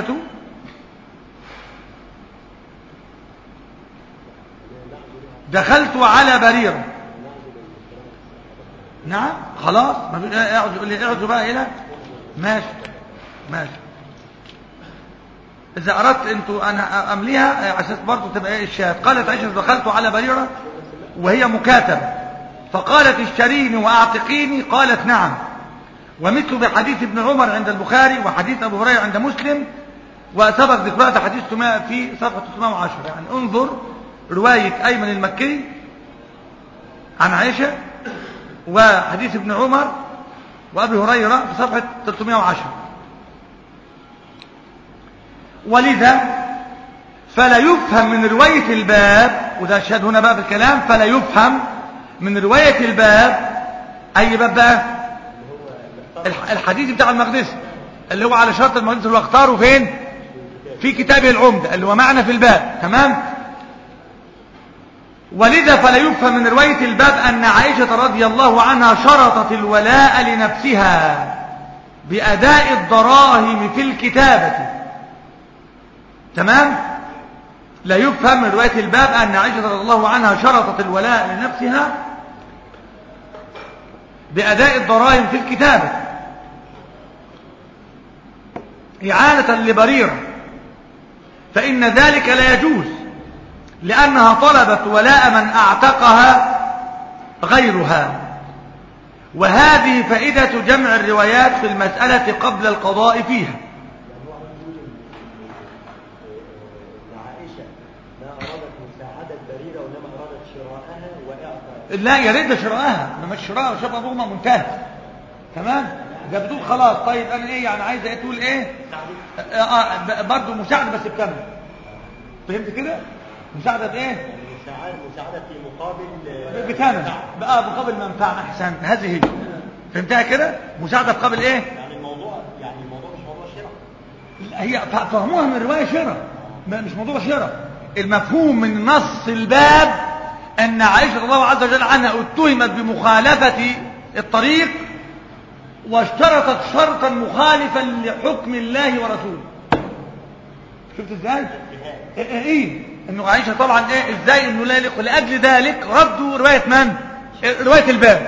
دخلت على بريرة نعم خلاص ما في اقعدوا اللي اقعدوا بقى هنا ماشي ماشي إذا أردت أنتوا أنا أمليها عشان برضه تبقى إيه الشاهد قالت عائشة دخلت على بريرة وهي مكاتبة فقالت اشتريني وأعتقيني قالت نعم ومثل بحديث ابن عمر عند البخاري وحديث أبو هريرة عند مسلم وسبق ذكرها في حديث 300 في صفحة 310 يعني انظر رواية أيمن المكي عن عائشة وحديث ابن عمر وأبي هريرة في صفحة 310 ولذا فلا يفهم من رواية الباب وده الشاهد هنا بقى في الكلام فلا يفهم من رواية الباب أي باب بقى الح- الحديث بتاع المقدسي اللي هو على شرط المقدسي اللي هو اختاره فين في كتابه العمدة اللي هو معنا في الباب تمام ولذا فلا يفهم من رواية الباب أن عائشة رضي الله عنها شرطت الولاء لنفسها بأداء الدراهم في الكتابة تمام لا يفهم من رواية الباب أن عائشة رضي الله عنها شرطت الولاء لنفسها بأداء الدراهم في الكتابة إعانة لبريرة فإن ذلك لا يجوز لأنها طلبت ولاء من أعتقها غيرها وهذه فائدة جمع الروايات في المسألة قبل القضاء فيها يعني واحد يقول ان إن عائشه ما ارادت مساعده بريره لا يا ريت ده شرائها انما الشراء وشاف ابوهما منتهى تمام ده بتقول خلاص طيب انا ايه يعني عايزه ايه تقول ايه آه آه برضه مساعده بس بكم فهمت كده مساعده بايه مساعدة مساعدة في مقابل آه، بثمن بقى مقابل منفعه احسن هذه هي فهمتها كده مساعده مقابل ايه يعني الموضوع يعني الموضوع مش موضوع شراء لا، هي ف- فهموها من الروايه شراء ما- مش موضوع شراء المفهوم من نص الباب ان عائشه رضي الله عز وجل عنها اتهمت بمخالفه الطريق واشترطت شرطا مخالفا لحكم الله ورسوله شفت ازاي ايه إيه ايه انه عائشه طبعا ايه ازاي انه لا يليق لاجل ذلك ردوا روايه من إيه، روايه الباب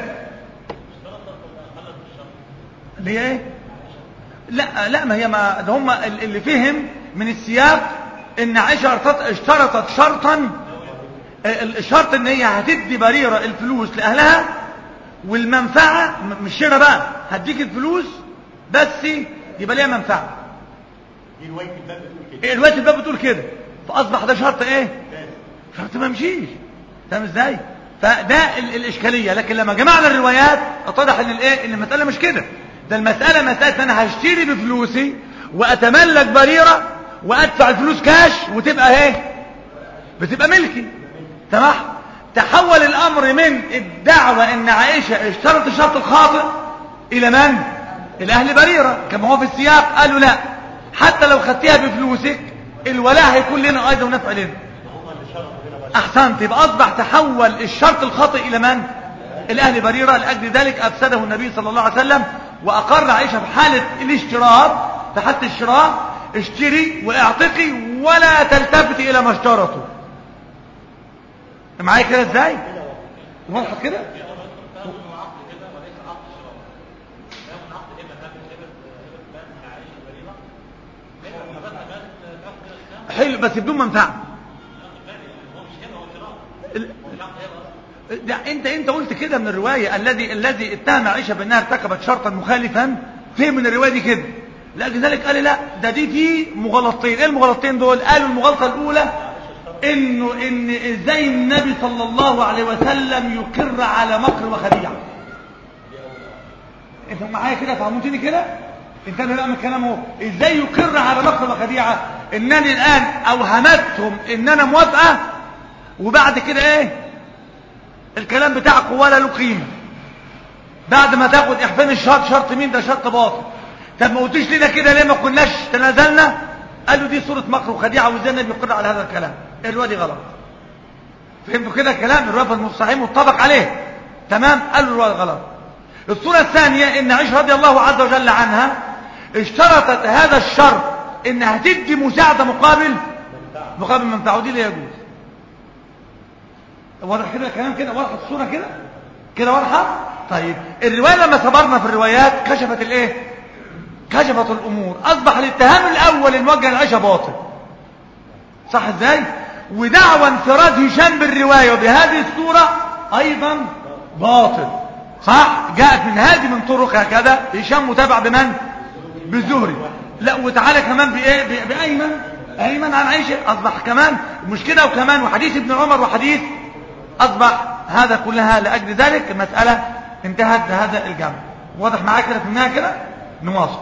اللي هي ايه لا لا ما هي ما ده هم اللي فهم من السياق ان عائشه اشترط- اشترطت شرطا ال- الشرط ان هي هتدي بريره الفلوس لاهلها والمنفعه م- مش شراء بقى هديك الفلوس بس يبقى ليها منفعه دي رواية الباب بتقول كده إيه دلوقتي الباب بتقول كده فاصبح ده شرط ايه بس. شرط ما يمشيش فاهم ازاي فده ال- الاشكاليه لكن لما جمعنا الروايات اتضح ان الايه ان المساله مش كده ده المساله مساله ان انا هشتري بفلوسي واتملك بريره وادفع الفلوس كاش وتبقى ايه بتبقى ملكي تمام تحول الامر من الدعوه ان عائشه اشترط الشرط الخاطئ الى من الى اهل بريره كما هو في السياق قالوا لا حتى لو خدتها بفلوسك الولاء هيكون لنا ايضا ونفع لنا هم اللي شرطوا هنا بس احسنت يبقى اصبح تحول الشرط الخاطئ الى من الاهل بريره لاجل ذلك افسده النبي صلى الله عليه وسلم واقر عائشه في حاله الاشتراط في حاله الشراء اشتري واعتقي ولا تلتفتي الى ما اشترطوا معايا كده ازاي واضحه كده حلو بس بدون منفعه ال- ده انت انت قلت كده من الروايه الذي الذي اتهم عائشه بانها ارتكبت شرطا مخالفا فهم من الروايه دي كده لذلك قال لا ده دي في مغالطتين ايه المغالطتين دول قالوا المغالطه الاولى انه ان ازاي النبي صلى الله عليه وسلم يقر على مكر وخديعه انت معايا كده فهمتني كده انتبه بقى من الكلام اهو ازاي يقر على مكر وخديعه انني الان اوهمتهم ان انا موافقه وبعد كده ايه الكلام بتاعك ولا له قيمه بعد ما تاخد احفان الشرط شرط مين ده شرط باطل طب ما قلتيش لنا كده ليه ما كناش تنازلنا قالوا دي صوره مكر وخديعه وازاي النبي يقر على هذا الكلام الروايه دي غلط فهمتوا كده الكلام الروايه المصححين متفق عليه تمام قالوا الروايه غلط الصوره الثانيه ان عائشه رضي الله عز وجل عنها اشترطت هذا الشرط انها تدي مساعده مقابل مقابل منفعه ودي لا يجوز واضح كده الكلام كده واضحه الصوره كده كده واضحه طيب الروايه لما صبرنا في الروايات كشفت الايه كشفت الامور اصبح الاتهام الاول الموجه لعائشه باطل صح ازاي ودعوى انفراد هشام بالروايه وبهذه الصوره ايضا باطل صح جاءت من هذه من طرق هكذا هشام متابع بمن بالزهري لا وتعالى كمان بايه ب- بايمن ايمن عن عائشه اصبح كمان مش كده وكمان وحديث ابن عمر وحديث اصبح هذا كلها لاجل ذلك المساله انتهت بهذا الجمع واضح معاك كده فهمناها كده نواصل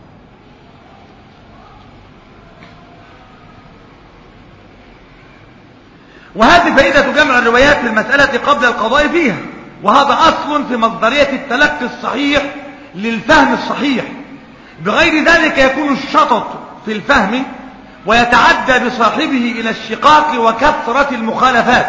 وهذه فائدة جمع الروايات في المسألة قبل القضاء فيها وهذا أصل في مصدرية التلقي الصحيح للفهم الصحيح بغير ذلك يكون الشطط في الفهم ويتعدى بصاحبه إلى الشقاق وكثرة المخالفات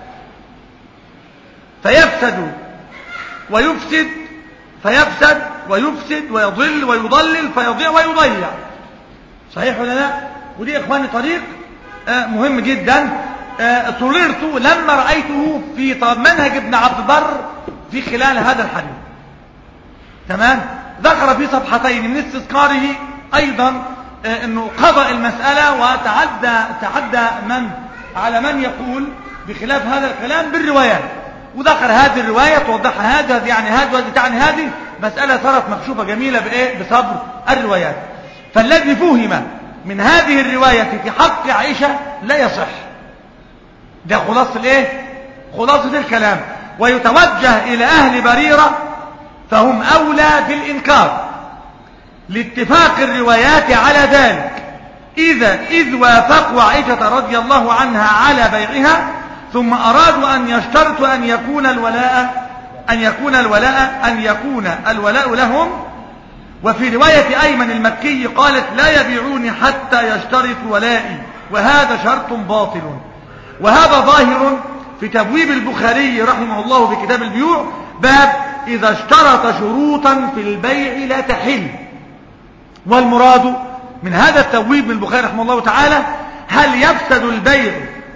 فيفسد ويفسد فيفسد ويفسد ويضل ويضلل فيضيع ويضيع صحيح ولا لا ودي يا اخواني طريق آه، مهم جدا آه، سررت لما رأيته في طب منهج ابن عبد البر في خلال هذا الحديث تمام ذكر في صفحتين من استذكاره ايضا آه، انه قضى المسألة وتعدى تعدى من على من يقول بخلاف هذا الكلام بالروايات وذكر هذه الرواية توضح هذا يعني هذا وهذه تعني هذه مسألة صارت مكشوفة جميلة بإيه بصبر الروايات فالذي فهم من هذه الرواية في حق عائشة لا يصح ده خلاصة الايه خلاصة الكلام ويتوجه إلى أهل بريرة فهم أولى بالإنكار لاتفاق الروايات على ذلك إذا إذ وافقوا عائشة رضي الله عنها على بيعها ثم أرادوا أن يشترطوا أن يكون الولاء أن يكون الولاء أن يكون الولاء لهم وفي رواية أيمن المكي قالت لا يبيعوني حتى يشترط ولائي وهذا شرط باطل وهذا ظاهر في تبويب البخاري رحمه الله في كتاب البيوع باب إذا اشترط شروطا في البيع لا تحل والمراد من هذا التبويب من البخاري رحمه الله تعالى هل يفسد البيع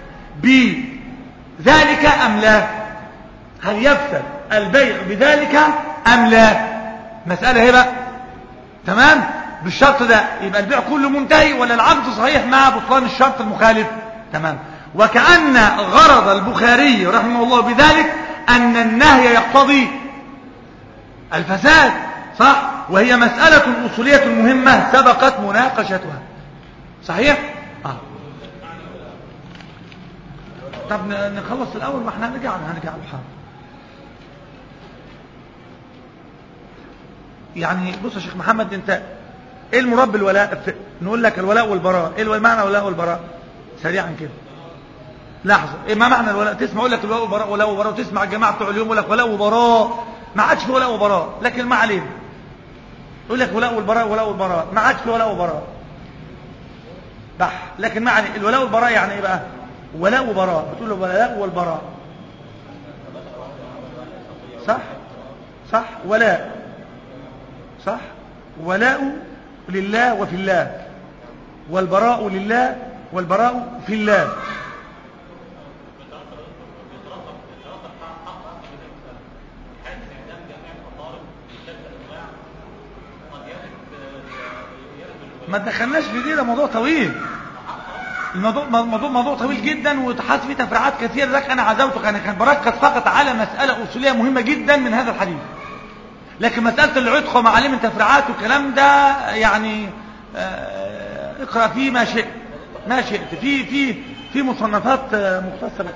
بذلك أم لا هل يفسد البيع بذلك أم لا مسألة هي بقى تمام بالشرط ده يبقى البيع كله منتهي ولا العقد صحيح مع بطلان الشرط المخالف تمام وكأن غرض البخاري رحمه الله بذلك أن النهي يقتضي الفساد صح وهي مسألة أصولية مهمة سبقت مناقشتها صحيح آه. طب نخلص الأول ما احنا هنرجع هنرجع الحال يعني بص يا شيخ محمد انت ايه المراد بالولاء نقول لك الولاء والبراء ايه معنى الولاء والبراء سريعا كده لحظه ايه ما معنى الولاء تسمع يقول لك الولاء والبراء ولاء وبراء وتسمع الجماعه بتوع اليوم يقول لك ولاء وبراء ما عادش في ولاء وبراء لكن ما علينا يقول لك ولاء والبراء ولاء والبراء ما عادش في ولاء وبراء بح لكن معنى الولاء والبراء يعني ايه بقى ولاء وبراء بتقول له ولاء والبراء صح صح ولاء صح ولاء لله وفي الله والبراء لله والبراء في الله ما دخلناش في دي ده موضوع طويل الموضوع موضوع موضوع طويل جدا وتحس فيه تفريعات كثيره لكن انا عزوتك انا كان بركز فقط على مساله اصوليه مهمه جدا من هذا الحديث لكن مساله العتق ومعالم التفريعات والكلام ده يعني آه اقرا فيه ما شئت ما شئت في في في مصنفات آه مختصره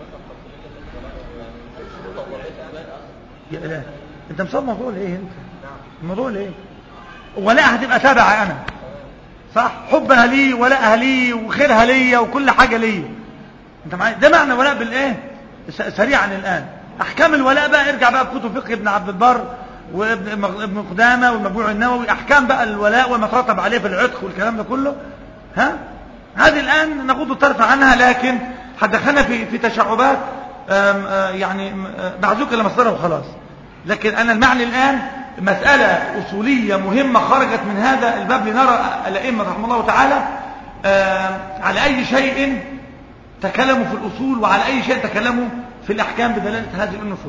يا اله انت مصاب موضوع ليه انت الموضوع ليه ولا هتبقى تابع انا صح حبها لي ولاءها لي وخيرها لي وكل حاجة لي انت معايا ده معنى ولاء بالايه سريعا الان احكام الولاء بقى ارجع بقى بكتب فقه ابن عبد البر وابن ابن قدامه والمجموع النووي احكام بقى الولاء وما ترتب عليه في العتق والكلام ده كله ها هذه الان نغض الطرف عنها لكن هتدخلنا في في تشعبات آم آم يعني معزوك لمصدرها وخلاص لكن انا المعني الان مسألة أصولية مهمة خرجت من هذا الباب لنرى الأئمة رحمه الله تعالى على أي شيء تكلموا في الأصول وعلى أي شيء تكلموا في الأحكام بدلالة هذه النصوص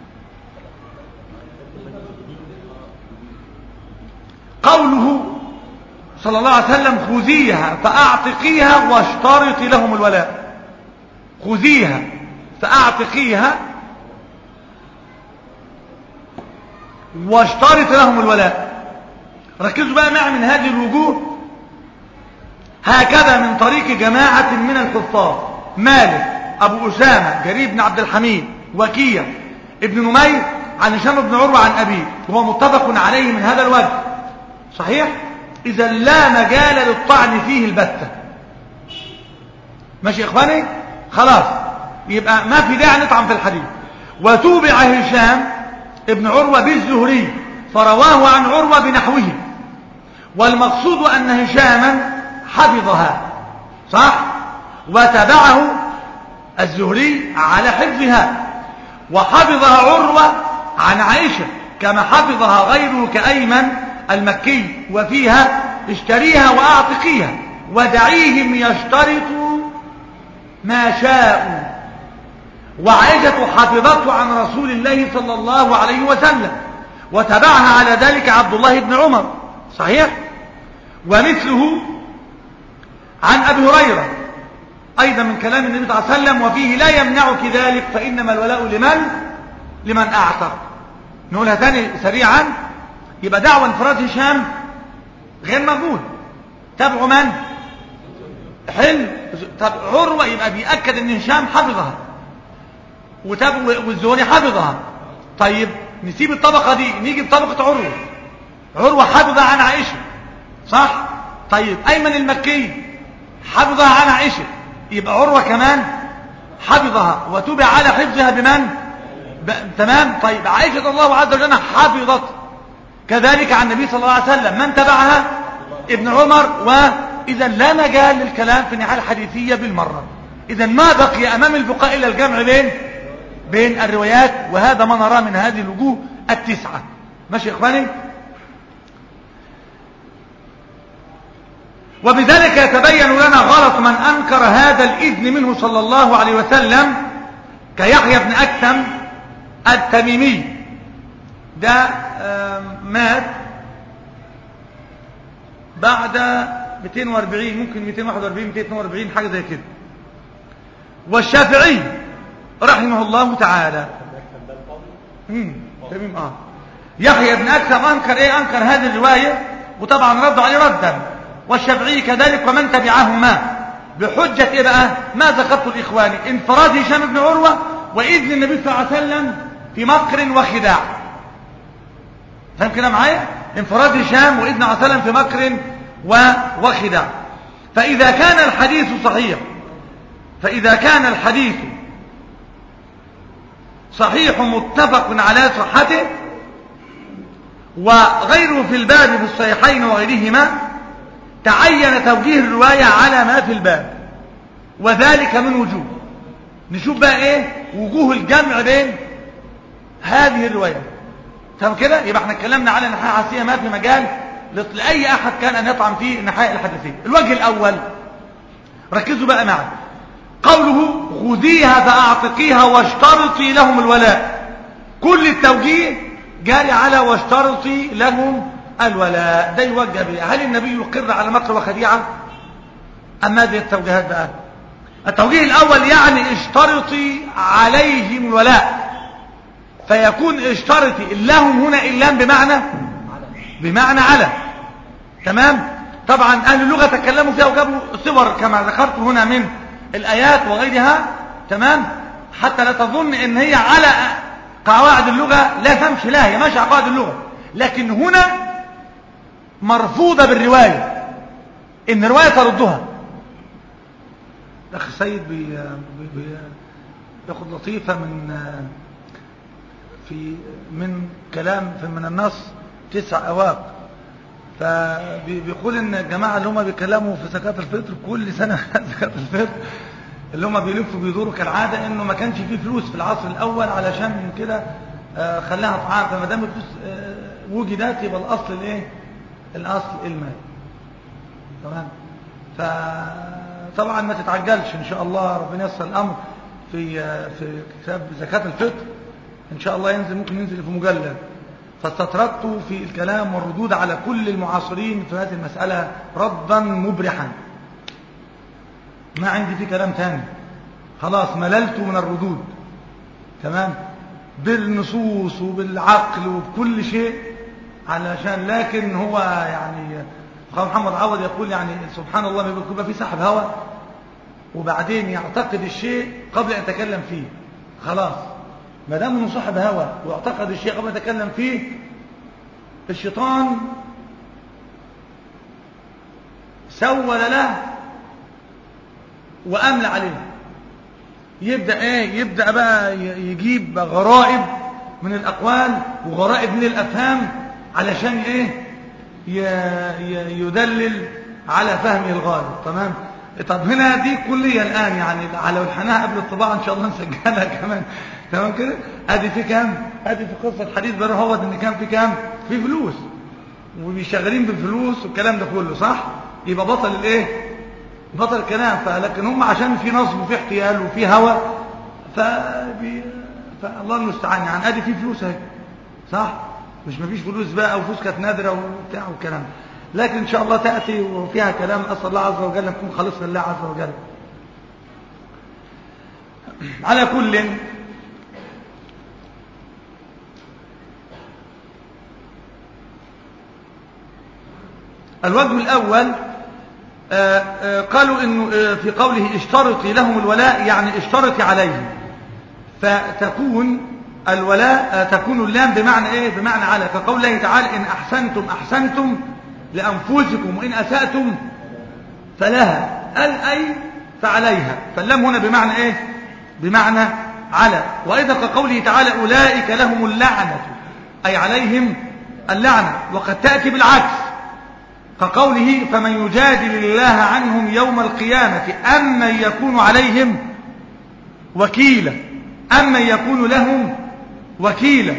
قوله صلى الله عليه وسلم خذيها فأعتقيها واشترطي لهم الولاء خذيها فأعتقيها واشترط لهم الولاء ركزوا بقى معي من هذه الوجوه هكذا من طريق جماعة من الحفاظ مالك أبو أسامة جرير بن عبد الحميد وكيع ابن نمير عن هشام بن عروة عن أبيه وهو متفق عليه من هذا الوجه صحيح إذا لا مجال للطعن فيه البتة ماشي يا إخواني خلاص يبقى ما في داعي نطعن في الحديث وتوبع هشام ابن عروة بالزهري فرواه عن عروة بنحوه والمقصود أن هشاما حفظها صح وتبعه الزهري على حفظها وحفظها عروة عن عائشة كما حفظها غيره كأيمن المكي وفيها اشتريها وأعتقيها ودعيهم يشترطوا ما شاءوا وعائشة حفظته عن رسول الله صلى الله عليه وسلم وتبعها على ذلك عبد الله بن عمر صحيح ومثله عن أبي هريرة أيضا من كلام النبي صلى الله عليه وسلم وفيه لا يمنعك ذلك فإنما الولاء لمن لمن أعتق نقولها ثاني سريعا يبقى دعوة انفراد هشام غير موجود تابعوا من حلم طب عروة يبقى بيأكد ان هشام حفظها وتاب والزهري حفظها طيب نسيب الطبقة دي نيجي بطبقة عروة عروة حفظها عن عائشة صح طيب أيمن المكي حفظها عن عائشة يبقى عروة كمان حفظها وتبع على حفظها بمن ب... تمام طيب عائشة الله عز وجل حفظت كذلك عن النبي صلى الله عليه وسلم من تبعها ابن عمر وإذا لا مجال للكلام في الناحية الحديثية بالمرة إذا ما بقي أمام الفقهاء إلا الجمع بين بين الروايات وهذا ما نراه من هذه الوجوه التسعة ماشي يا إخواني وبذلك يتبين لنا غلط من أنكر هذا الإذن منه صلى الله عليه وسلم كيحيى بن أكثم التميمي ده مات بعد 240 ممكن 241 242 حاجة زي كده والشافعي رحمه الله تعالى امم تمام اه يحيى بن أكثم أنكر إيه أنكر هذه الرواية وطبعا ردوا عليه ردا والشافعي كذلك ومن تبعهما بحجة إيه بقى ما ذكرت الإخوان انفراد هشام بن عروة وإذن النبي صلى الله عليه وسلم في مكر وخداع فاهم كده معايا انفراد هشام وإذن عليه وسلم في مكر وخداع فإذا كان الحديث صحيح فإذا كان الحديث صحيح متفق على صحته وغيره في الباب في الصحيحين وغيرهما تعين توجيه الرواية على ما في الباب وذلك من وجوه نشوف بقى ايه وجوه الجمع بين هذه الروايات تمام كده يبقى احنا اتكلمنا على الناحيه الحاسيه ما في مجال لاي احد كان ان يطعن في الناحيه الحديثيه الوجه الاول ركزوا بقى معي قوله خذيها فاعتقيها واشترطي لهم الولاء كل التوجيه جاري على واشترطي لهم الولاء ده يوجه به هل النبي يقر على مكر وخديعه ام هذه التوجيهات بقى التوجيه الاول يعني اشترطي عليهم الولاء فيكون اشترطي اللهم هنا اللام بمعنى بمعنى على تمام طبعا اهل اللغه تكلموا فيها وجابوا صور كما ذكرت هنا من الايات وغيرها تمام حتى لا تظن ان هي على قواعد اللغه لا تمشي لا هي ماشيه على قواعد اللغه لكن هنا مرفوضه بالروايه ان الروايه تردها الاخ سيد بي بي بي ياخذ لطيفه من في من كلام في من النص تسع أواق فبيقول ان الجماعة اللي هم بيتكلموا في زكاة الفطر كل سنة زكاة الفطر اللي هم بيلفوا بيدوروا كالعادة انه ما كانش فيه فلوس في العصر الاول علشان كده خلاها طعام فما دام الفلوس وجدت يبقى الاصل الايه الاصل المال تمام فطبعا ما تتعجلش ان شاء الله ربنا ييسر الامر في في كتاب زكاة الفطر ان شاء الله ينزل ممكن ينزل في مجلد فاستطردت في الكلام والردود على كل المعاصرين في هذه المسألة ردا مبرحا ما عندي في كلام تاني خلاص مللت من الردود تمام بالنصوص وبالعقل وبكل شيء علشان لكن هو يعني قال محمد عوض يقول يعني سبحان الله بيبقى في سحب هوا وبعدين يعتقد الشيء قبل ان يتكلم فيه خلاص ما دام انه صاحب هوى واعتقد الشيء قبل ما يتكلم فيه الشيطان سول له واملى عليه يبدا ايه يبدا بقى يجيب غرائب من الاقوال وغرائب من الافهام علشان ايه يدلل على فهمه الغالب تمام طب هنا دي كلية الآن يعني على الحناها قبل الطباعة إن شاء الله نسجلها كمان تمام كده ادي في كام ادي في قصة حديث بره هو ان كان في كام في فلوس وبيشغلين بالفلوس والكلام ده كله صح يبقى بطل الايه بطل الكلام فلكن هم عشان في نصب وفي احتيال وفي هوى فبي... فالله المستعان يعني ادي في فلوس اهي صح مش مفيش فلوس بقى او فلوس كانت نادره وبتاع والكلام لكن ان شاء الله تاتي وفيها كلام اسال الله عز وجل نكون خلصنا لله عز وجل على كل الوجه الأول آآ آآ قالوا إنه في قوله اشترطي لهم الولاء يعني اشترطي عليهم فتكون الولاء تكون اللام بمعنى ايه بمعنى على كقول الله تعالى ان احسنتم احسنتم لانفسكم وان اساتم فلها قال اي فعليها فاللام هنا بمعنى ايه بمعنى على وايضا كقوله تعالى اولئك لهم اللعنه اي عليهم اللعنه وقد تاتي بالعكس كقوله فمن يجادل الله عنهم يوم القيامه امن يكون عليهم وكيلا امن يكون لهم وكيلا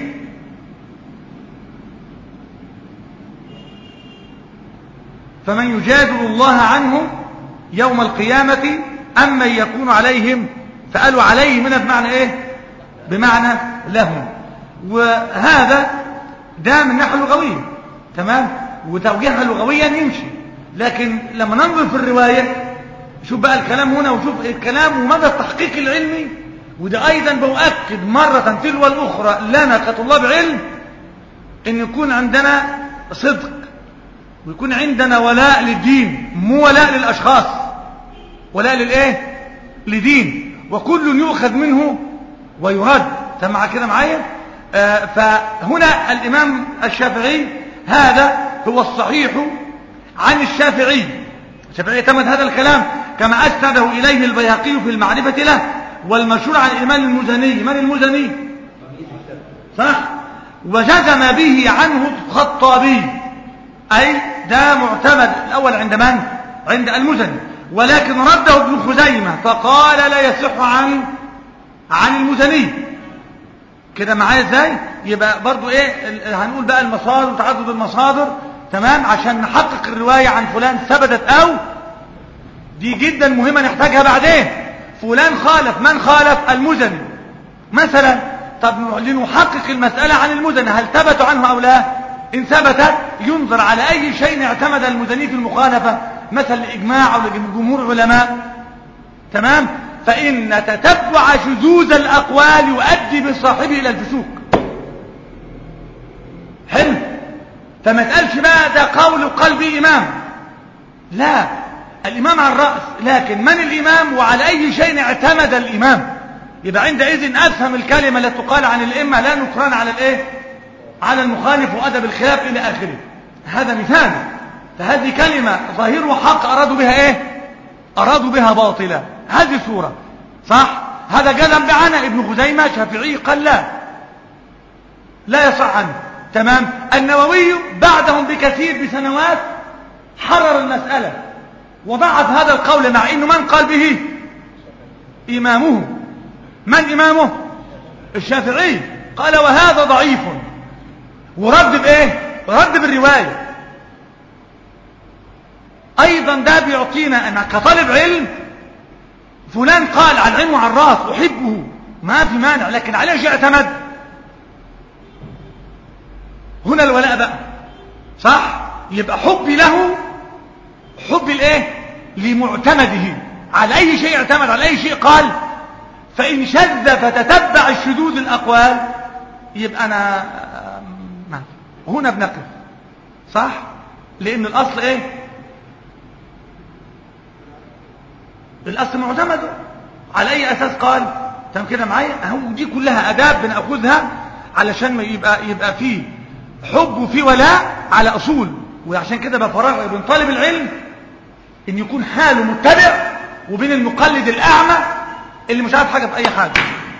فمن يجادل الله عنهم يوم القيامة أما يكون عليهم فقالوا عليه من بمعنى إيه بمعنى لهم وهذا ده من ناحية لغوية تمام وتوجيهها لغويا يمشي لكن لما ننظر في الرواية شوف بقى الكلام هنا وشوف الكلام ومدى التحقيق العلمي وده أيضا بأؤكد مرة تلو الأخرى لنا كطلاب علم أن يكون عندنا صدق ويكون عندنا ولاء للدين مو ولاء للأشخاص ولاء للإيه لدين وكل يؤخذ منه ويرد سمع كده معايا آه فهنا الإمام الشافعي هذا هو الصحيح عن الشافعي الشافعي اعتمد هذا الكلام كما أسنده إليه البيهقي في المعرفة له والمشهور عن الإمام المزني من المزني صح وجزم به عنه الخطابي أي ده معتمد الأول عند من عند المزني ولكن رده ابن خزيمة فقال لا يصح عن عن المزني كده معايا ازاي يبقى برضو ايه هنقول بقى المصادر وتعدد المصادر تمام عشان نحقق الرواية عن فلان ثبتت او دي جدا مهمة نحتاجها بعدين فلان خالف من خالف المزني مثلا طب لنحقق المسألة عن المزني هل ثبت عنه او لا ان ثبتت ينظر على اي شيء اعتمد المزني في المخالفة مثلا لإجماع او لجمهور علماء تمام فإن تتبع شذوذ الأقوال يؤدي بصاحبه إلى الفسوق حلو فما تقالش بقى ده قول قلبي إمام لا الإمام على الرأس لكن من الإمام وعلى أي شيء اعتمد الإمام يبقى عندئذ أفهم الكلمة التي تقال عن الإمة لا نكران على الإيه على المخالف وأدب الخلاف إلى آخره هذا مثال فهذه كلمة ظاهر حق أرادوا بها إيه أرادوا بها باطلا هذه صورة صح هذا جزم بعنا ابن خزيمة شافعي قال لا لا يصح عنه تمام النووي بعدهم بكثير بسنوات حرر المسألة وضعف هذا القول مع انه من قال به امامه من امامه الشافعي قال وهذا ضعيف ورد بايه رد بالرواية ايضا ده بيعطينا ان كطالب علم فلان قال على العين وعلى الراس احبه ما في مانع لكن عليه شيء اعتمد هنا الولاء بقى صح يبقى حبي له حب الايه لمعتمده على اي شيء اعتمد على اي شيء قال فان شذ فتتبع الشذوذ الاقوال يبقى انا ما هنا بنقف صح لان الاصل ايه الاصل معتمد على اي اساس قال تمام كده معايا اهو دي كلها اداب بناخذها علشان ما يبقى يبقى فيه حب وفيه ولاء على اصول وعشان كده بفرق بين طالب العلم ان يكون حاله متبع وبين المقلد الاعمى اللي مش عارف حاجه في اي حاجه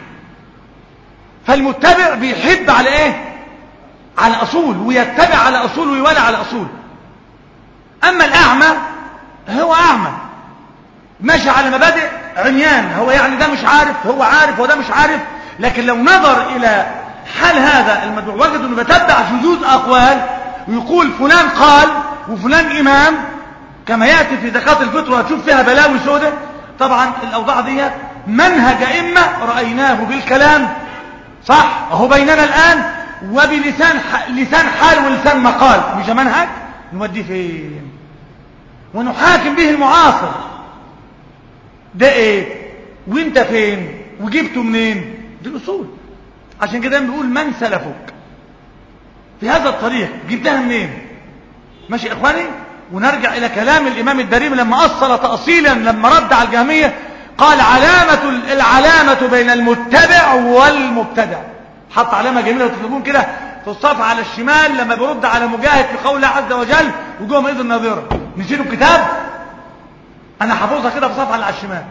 فالمتبع بيحب على ايه على اصول ويتبع على اصول ويولى على اصول اما الاعمى هو اعمى ماشي على مبادئ عميان هو يعني ده مش عارف هو عارف وده مش عارف لكن لو نظر الى حال هذا المدعو وجد انه بتبع شذوذ اقوال ويقول فلان قال وفلان امام كما ياتي في زكاه الفطر وهتشوف فيها بلاوي سودة طبعا الاوضاع دي منهج ائمه رايناه بالكلام صح اهو بيننا الان وبلسان ح... لسان حال ولسان مقال مش منهج نوديه فين ونحاكم به المعاصر ده ايه وانت فين وجبته منين دي الاصول عشان كده بنقول من سلفك في هذا الطريق جبتها منين ماشي يا اخواني ونرجع الى كلام الامام الدريم لما اصل تاصيلا لما رد على الجهميه قال علامة العلامة بين المتبع والمبتدع حط علامة جميلة وتكتبون كده في الصفحة على الشمال لما بيرد على مجاهد في قوله عز وجل وجوه ايد الناظرة نشيله الكتاب انا حافظها كده في صفحة على الشمال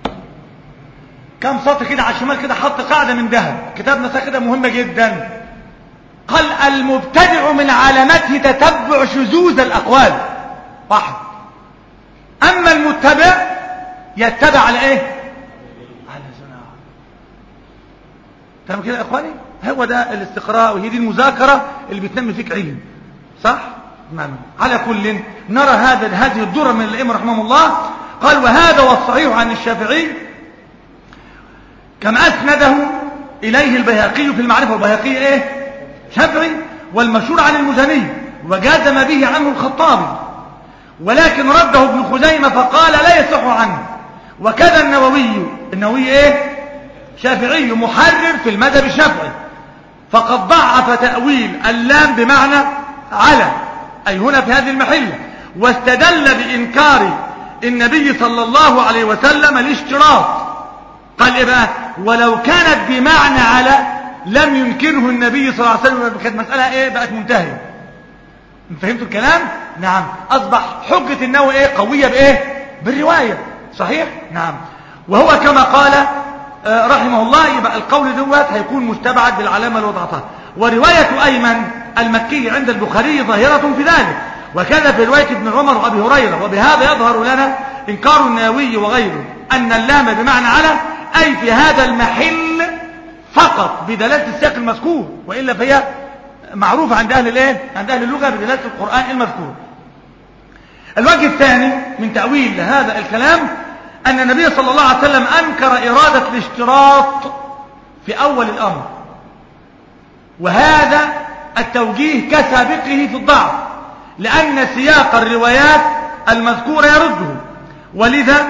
كم سطر كده على الشمال كده حط قاعدة من ذهب كتاب نساء كده مهمة جدا قال المبتدع من علامته تتبع شذوذ الأقوال واحد أما المتبع يتبع على إيه على سنة تمام كده يا إخواني هو ده الاستقراء وهي دي المذاكرة اللي بتنمي فيك علم صح نعم على كل نرى هذا هذه الدرة من الأئمة رحمهم الله قال وهذا والصحيح عن الشافعي كما أسنده إليه البيهقي في المعرفة والبيهقي إيه شافعي والمشهور عن المزني وجازم به عنه الخطابي ولكن رده ابن خزيمة فقال لا يصح عنه وكذا النووي النووي ايه شافعي محرر في المذهب الشافعي فقد ضعف تأويل اللام بمعنى على أي هنا في هذه المحلة واستدل بإنكار النبي صلى الله عليه وسلم الاشتراط قال إيه بقى ولو كانت بمعنى على لم ينكره النبي صلى الله عليه وسلم كانت مسألة ايه بقت منتهية فهمتوا الكلام نعم اصبح حجة النووي ايه قوية بايه بالرواية صحيح نعم وهو كما قال آه رحمه الله يبقى القول دوت هيكون مستبعد بالعلامة اللي وضعتها ورواية ايمن المكي عند البخاري ظاهرة في ذلك وكذا في رواية ابن عمر وابي هريرة وبهذا يظهر لنا انكار النووي وغيره ان اللام بمعنى على اي في هذا المحل فقط بدلالة السياق المذكور وإلا فهي معروفة عند أهل الايه عند أهل اللغة بدلالة القرآن المذكور الوجه الثاني من تأويل هذا الكلام أن النبي صلى الله عليه وسلم أنكر إرادة الاشتراط في أول الأمر وهذا التوجيه كسابقه في الضعف لأن سياق الروايات المذكورة يرده ولذا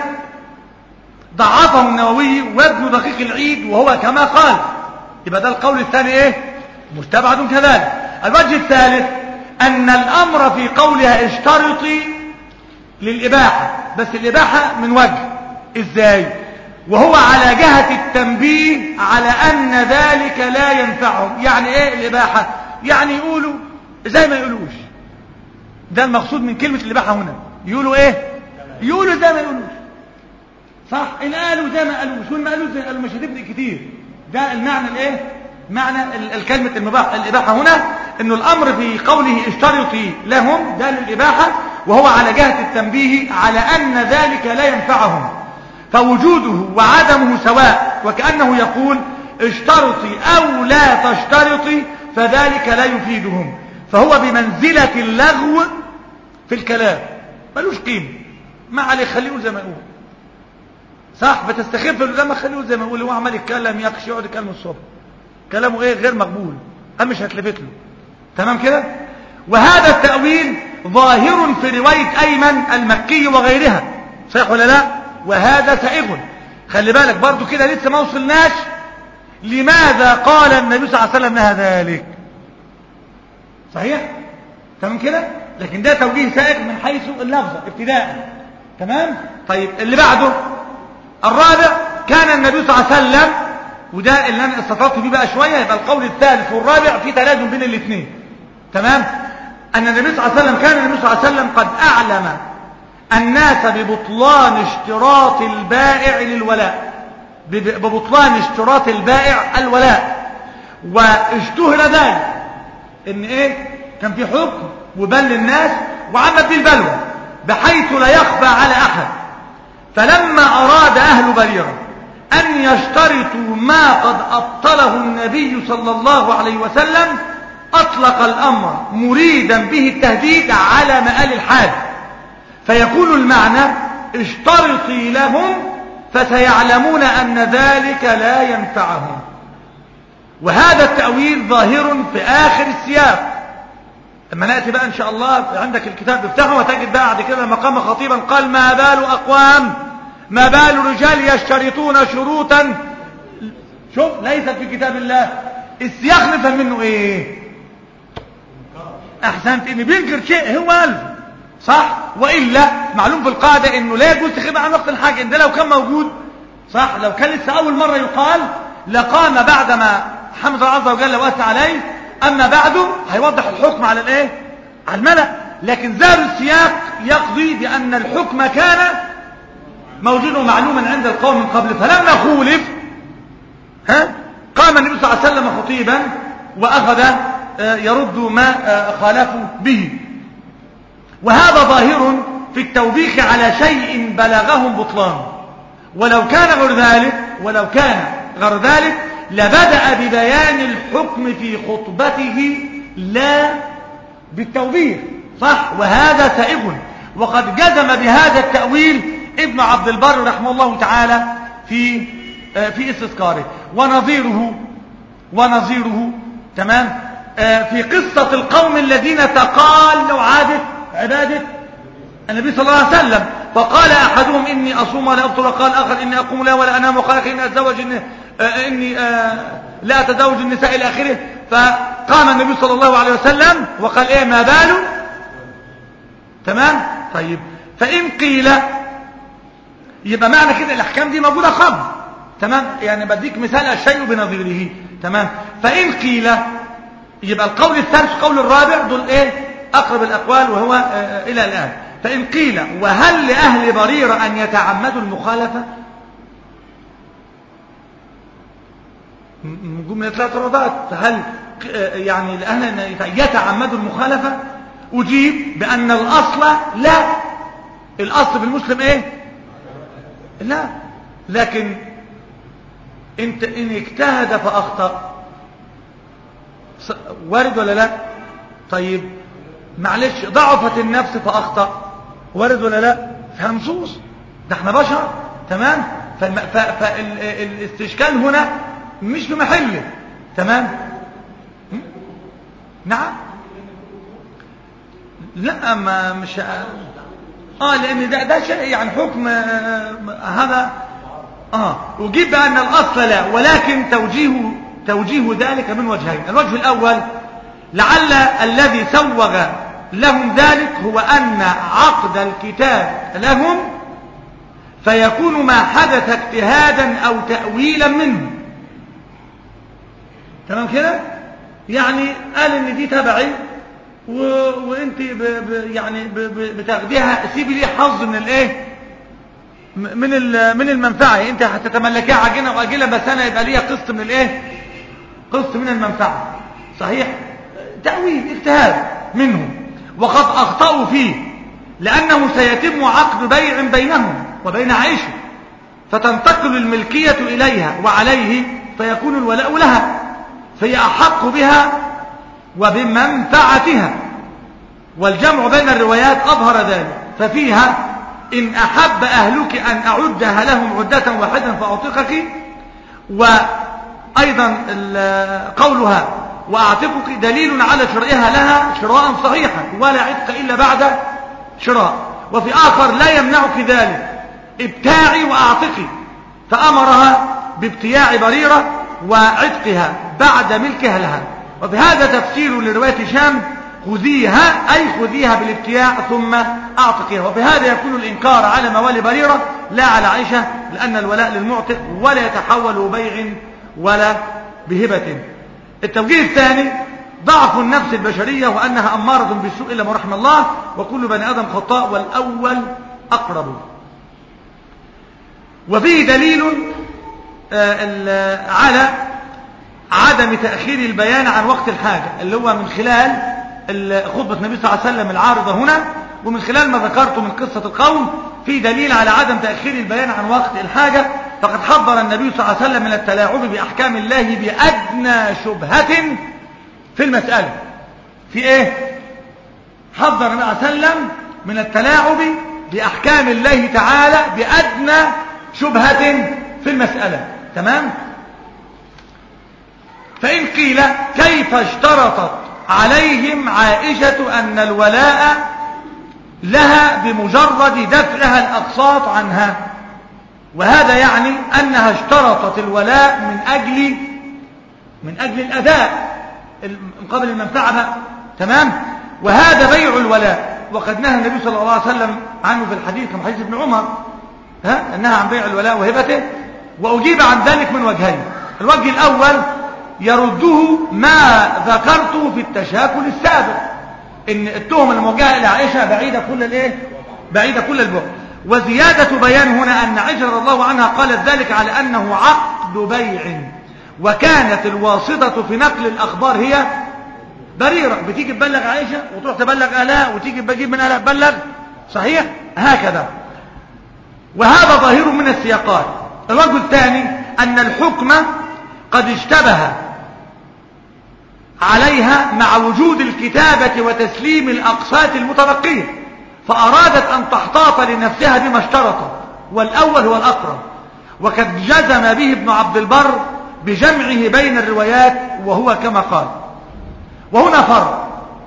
ضعفه النووي وابن دقيق العيد وهو كما قال يبقى ده القول الثاني ايه مستبعد كذلك الوجه الثالث ان الامر في قولها اشترطي للاباحه بس الاباحه من وجه ازاي وهو على جهه التنبيه على ان ذلك لا ينفعهم يعني ايه الاباحه يعني يقولوا زي ما يقولوش ده المقصود من كلمه الاباحه هنا يقولوا ايه يقولوا زي ما يقولوش صح ان قالوا زي ما قالوش وان ما قالوش زي ما قالوا مش هتفرق كتير ده المعنى الايه معنى الكلمة المباح الإباحة هنا انه الامر في قوله اشترطي لهم ده للإباحة وهو على جهة التنبيه على ان ذلك لا ينفعهم فوجوده وعدمه سواء وكأنه يقول اشترطي او لا تشترطي فذلك لا يفيدهم فهو بمنزلة اللغو في الكلام ملوش قيمة ما عليه خليه يقول زي ما يقول صح بتستخف له لما خليه زي ما يقول هو عمال يتكلم يكش يقعد يتكلم الصبح كلامه ايه غير مقبول أم مش هتلفت له تمام كده وهذا التأويل ظاهر في رواية أيمن المكي وغيرها صحيح ولا لا وهذا سائغ خلي بالك برضو كده لسه ما وصلناش لماذا قال النبي صلى الله عليه وسلم لها ذلك صحيح تمام كده لكن ده توجيه سائغ من حيث اللفظة ابتداء تمام طيب اللي بعده الرابع كان النبي صلى الله عليه وسلم وده اللي انا استطرت بيه بقى شويه يبقى القول الثالث والرابع في تلازم بين الاثنين تمام ان النبي صلى الله عليه وسلم كان النبي صلى الله عليه وسلم قد اعلم الناس ببطلان اشتراط البائع للولاء ببطلان اشتراط البائع الولاء واشتهر ذلك ان ايه كان في حكم وبل للناس وعمت به البلوى بحيث لا يخفى على احد فلما اراد اهل بريره أن يشترطوا ما قد أبطله النبي صلى الله عليه وسلم أطلق الأمر مريدا به التهديد على مآل الحال فيكون المعنى اشترطي لهم فسيعلمون أن ذلك لا ينفعهم وهذا التأويل ظاهر في آخر السياق لما نأتي بقى إن شاء الله عندك الكتاب افتحه وتجد بعد كده مقام خطيبا قال ما بال أقوام ما بال رجال يشترطون شروطا شوف ليست في كتاب الله السياق نفهم منه ايه احسنت ان بينكر شيء هو الف صح والا معلوم في القاعده انه لا يجوز تخبى عن وقت الحاجه ان ده لو كان موجود صح لو كان لسه أول مرة يقال لقام بعدما حمد الله عز وجل وأثنى عليه أما بعده هيوضح الحكم على الإيه على الملأ لكن زاد السياق يقضي بأن الحكم كان موجودا ومعلوما عند القوم من قبل فلما خولف ها قام النبي صلى الله عليه وسلم خطيبا وأخذ يرد ما خالفوا به وهذا ظاهر في التوبيخ على شيء بلغهم بطلان ولو كان غير ذلك ولو كان غير ذلك لبدأ ببيان الحكم في خطبته لا بالتوبيخ صح وهذا سائغ وقد جزم بهذا التأويل ابن عبد البر رحمه الله تعالى في في استذكاره ونظيره ونظيره تمام في قصة القوم الذين تقالوا عادة عبادة النبي صلى الله عليه وسلم فقال أحدهم إني أصوم ولا أفطر وقال آخر إني أقوم لا ولا أنام وقال إني أتزوج إني, آه إني آه لا أتزوج النساء إلى آخره فقام النبي صلى الله عليه وسلم وقال إيه ما باله تمام طيب فإن قيل يبقى معنى كده الأحكام دي موجودة قبل تمام يعني بديك مثال الشيء بنظيره تمام فإن قيل يبقى القول الثالث قول الرابع دول ايه اقرب الاقوال وهو آه الى الان فان قيل وهل لاهل بريرة ان يتعمدوا المخالفة من جملة ثلاث ردات فهل آه يعني لاهل ان يتعمدوا المخالفة اجيب بان الاصل لا الاصل بالمسلم ايه لا لكن انت ان اجتهد فاخطأ وارد ولا لا طيب معلش ضعفت النفس فاخطا وارد ولا لا فيها نصوص ده احنا بشر تمام فالاستشكال هنا مش في محله تمام نعم لا ما مش اه لان ده ده شيء يعني حكم هذا اه وجيب بان الاصل لا ولكن توجيهه توجيه ذلك من وجهين الوجه الأول لعل الذي سوغ لهم ذلك هو أن عقد الكتاب لهم فيكون ما حدث اجتهادا أو تأويلا منه تمام كده يعني قال ان دي تبعي و... وانت ب... ب... يعني ب... ب... بتاخديها سيبي لي حظ من الايه من ال... من المنفعه انت هتتملكيها عاجله واجله بس انا يبقى ليا قسط من الايه قسط من المنفعة صحيح تأويل اجتهاد منهم وقد أخطأوا فيه لأنه سيتم عقد بيع بينهم وبين عائشة فتنتقل الملكية إليها وعليه فيكون الولاء لها فهي أحق بها وبمنفعتها والجمع بين الروايات أظهر ذلك ففيها إن أحب أهلك أن أعدها لهم عدة واحدة فأعتقك و أيضا قولها وأعتقك دليل على شرائها لها شراء صحيحا ولا عتق إلا بعد شراء وفي آخر لا يمنعك ذلك ابتاعي وأعتقي فأمرها بابتياع بريرة وعتقها بعد ملكها لها وبهذا تفسير لرواية شام خذيها أي خذيها بالابتياع ثم أعتقها وبهذا يكون الإنكار على موالي بريرة لا على عائشة لأن الولاء للمعتق ولا يتحول بيع ولا بهبة التوجيه الثاني ضعف النفس البشرية وأنها أمارة بالسوء إلا ما رحم الله وكل بني آدم خطاء والأول أقرب وفيه دليل على عدم تأخير البيان عن وقت الحاجة اللي هو من خلال خطبة النبي صلى الله عليه وسلم العارضة هنا ومن خلال ما ذكرته من قصة القوم في دليل على عدم تأخير البيان عن وقت الحاجة فقد حذر النبي صلى الله عليه وسلم من التلاعب بأحكام الله بأدنى شبهة في المسألة في ايه حذر النبي صلى الله عليه وسلم من التلاعب بأحكام الله تعالى بأدنى شبهة في المسألة تمام فإن قيل كيف اشترطت عليهم عائشة أن الولاء لها بمجرد دفعها الأقساط عنها وهذا يعني أنها اشترطت الولاء من أجل من أجل الأداء مقابل المنفعة بقى. تمام وهذا بيع الولاء وقد نهى النبي صلى الله عليه وسلم عنه في الحديث كما حديث ابن عمر ها نهى عن بيع الولاء وهبته وأجيب عن ذلك من وجهين الوجه الأول يرده ما ذكرته في التشاكل السابق ان التهم الموجهه الى عائشه بعيده كل الايه بعيده كل البعد وزياده بيان هنا ان عائشه رضي الله عنها قالت ذلك على انه عقد بيع وكانت الواسطه في نقل الاخبار هي بريره بتيجي تبلغ عائشه وتروح تبلغ اهلها وتيجي تجيب من اهلها تبلغ صحيح هكذا وهذا ظاهر من السياقات الوجه الثاني ان الحكم قد اشتبه عليها مع وجود الكتابة وتسليم الأقساط المتبقية فأرادت أن تحتاط لنفسها بما اشترط والأول هو الأقرب وقد جزم به ابن عبد البر بجمعه بين الروايات وهو كما قال وهنا فرق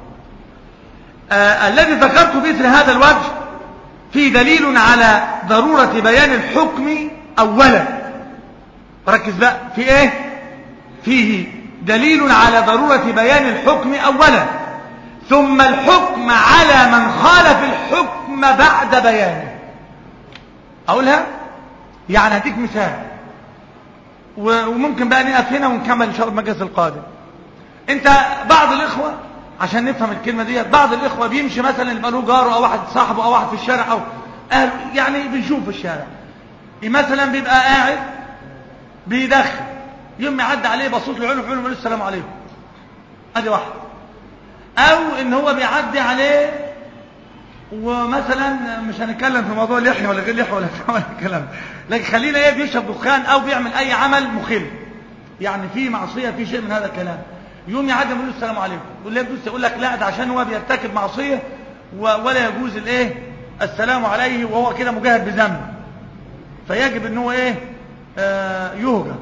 آه الذي ذكرت بإثر هذا الوجه في دليل على ضرورة بيان الحكم أولا ركز بقى في ايه فيه دليل على ضرورة بيان الحكم أولا ثم الحكم على من خالف الحكم بعد بيانه أقولها يعني هديك مثال وممكن بقى نقف هنا ونكمل إن شاء الله المجلس القادم أنت بعض الإخوة عشان نفهم الكلمة دي بعض الإخوة بيمشي مثلا يبقى له جاره أو واحد صاحبه أو واحد في الشارع أو أهل يعني بنشوف في الشارع مثلا بيبقى قاعد بيدخن يوم يعدي عليه بصوت له عينه في عينه يقول السلام عليكم ادي واحد او ان هو بيعدي عليه ومثلا مش هنتكلم في موضوع اللحيه ولا غير اللحيه ولا ولا الكلام لكن خلينا ايه بيشرب دخان او بيعمل اي عمل مخل يعني في معصيه في شيء من هذا الكلام يوم يعدي يقول له السلام عليكم يقول له يقول لك لا ده عشان هو بيرتكب معصيه ولا يجوز الايه السلام عليه وهو كده مجاهد بذنب فيجب ان هو ايه آه يهجر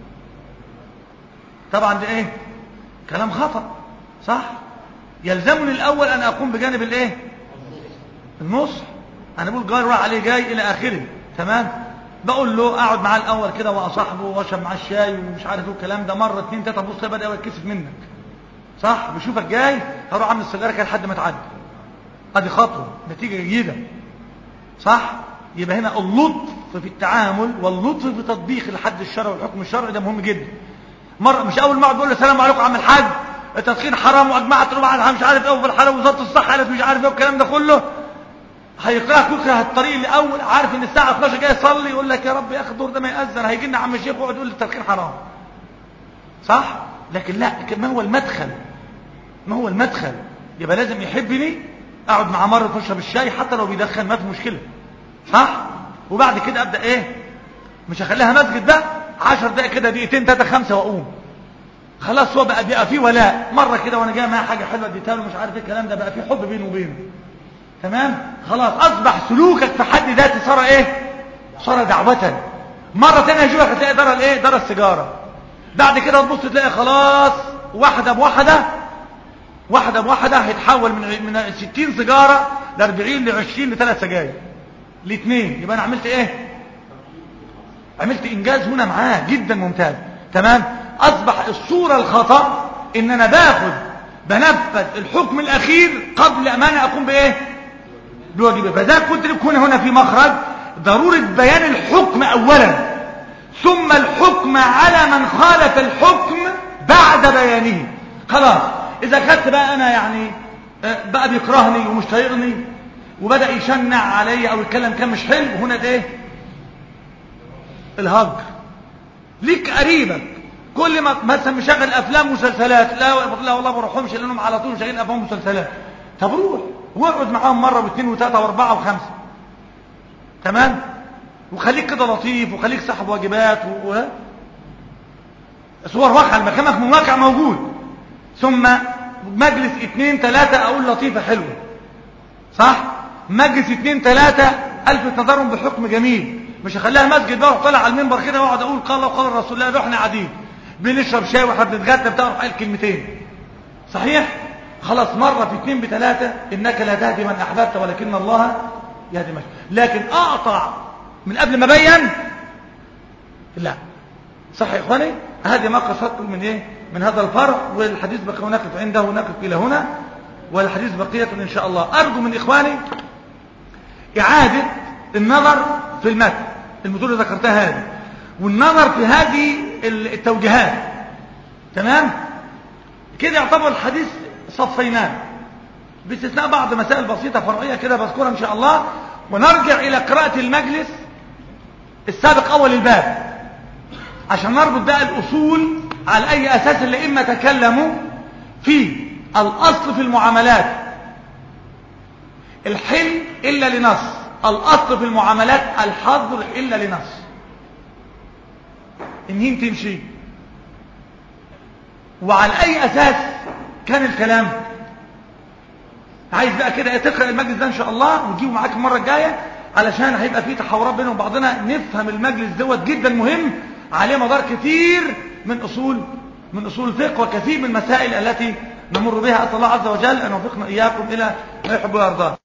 طبعا ده ايه كلام خطأ صح يلزمني الاول ان اقوم بجانب الايه النصح انا بقول جار راح عليه جاي الى اخره تمام بقول له اقعد معاه الاول كده واصاحبه واشرب معاه الشاي ومش عارف ايه الكلام ده مره اتنين تلاته بص بدا يتكسف منك صح بشوفك جاي هروح اعمل السيجاره كده لحد ما تعدي ادي خطوه نتيجه جيده صح يبقى هنا اللطف في التعامل واللطف في تطبيق الحد الشرعي والحكم الشرعي ده مهم جدا مرة مش اول ما اقعد بقول له السلام عليكم عم الحاج التدخين حرام واجمعت طبعا مش عارف ايه وفي الحرام وزاره الصحه قالت مش عارف ايه والكلام ده كله هيكرهك يكره الطريق الاول عارف ان الساعه 12 جاي يصلي يقول لك يا رب يا اخي الدور ده ما ياذن هيجي لنا عم الشيخ ويقعد يقول لي التدخين حرام صح لكن لا ما هو المدخل ما هو المدخل يبقى لازم يحبني اقعد معاه مره تشرب الشاي حتى لو بيدخن ما في مشكله صح وبعد كده ابدا ايه مش هخليها مسجد بقى عشر دقايق كده دقيقتين تلاته خمسه واقوم خلاص هو بقى بقى فيه ولاء مره كده وانا جاي معايا حاجه حلوه اديتها له مش عارف ايه الكلام ده بقى فيه حب بينه وبينه تمام خلاص اصبح سلوكك في حد ذاته صار ايه صار دعوه مره ثانيه يجيبك هتلاقي دار الايه دار السيجاره بعد كده تبص تلاقي خلاص واحده بواحده واحده بواحده هيتحول من من 60 سيجاره ل 40 ل 20 لثلاث سجاير الاثنين يبقى انا عملت ايه عملت انجاز هنا معاه جدا ممتاز تمام اصبح الصورة الخطأ ان انا باخد بنفذ الحكم الاخير قبل ما انا اقوم بايه بواجبه فذلك كنت لك هنا هنا في مخرج ضرورة بيان الحكم اولا ثم الحكم على من خالف الحكم بعد بيانه خلاص اذا خدت بقى انا يعني بقى بيكرهني ومش طايقني وبدأ يشنع علي او يتكلم كان مش حلو هنا ده ايه الهجر ليك قريبك كل ما مثلا مشغل افلام ومسلسلات لا لا والله ما بروحهمش لانهم على طول شغالين افلام ومسلسلات طب روح واقعد معاهم مره واثنين وثلاثه واربعه وخمسه تمام وخليك كده لطيف وخليك صاحب واجبات و... و... صور واقع مكانك من واقع موجود ثم مجلس اثنين ثلاثه اقول لطيفه حلوه صح مجلس اثنين ثلاثه الفت نظرهم بحكم جميل مش هخليها مسجد بقى وطلع على المنبر كده واقعد اقول قال الله وقال الرسول الله رحنا قاعدين بنشرب شاي واحنا بنتغدى بتاع قال كلمتين صحيح خلاص مره في اثنين بثلاثه انك لا تهدي من احببت ولكن الله يهدي من لكن اقطع من قبل ما ابين لا صح يا اخواني هذه ما قصدت من ايه من هذا الفرع والحديث بقي نقف عنده نقف الى هنا والحديث بقيه ان شاء الله ارجو من اخواني اعاده النظر في المتن المثول اللي ذكرتها هذه والنظر في هذه التوجيهات تمام كده يعتبر الحديث صفيناه باستثناء بعض مسائل بسيطة فرعية كده بذكرها إن شاء الله ونرجع إلى قراءة المجلس السابق أول الباب عشان نربط بقى الأصول على أي أساس الأئمة تكلموا في الأصل في المعاملات الحل إلا لنص الأصل في المعاملات الحظر إلا لنص إنهين تمشي وعلى أي أساس كان الكلام عايز بقى كده تقرأ المجلس ده إن شاء الله وتجيبه معاك المرة الجاية علشان هيبقى فيه تحورات بيننا وبعضنا نفهم المجلس دوت جدا مهم عليه مدار كتير من أصول من أصول الفقه وكثير من المسائل التي نمر بها أسأل الله عز وجل أن يوفقنا إياكم إلى ما يحب ويرضاه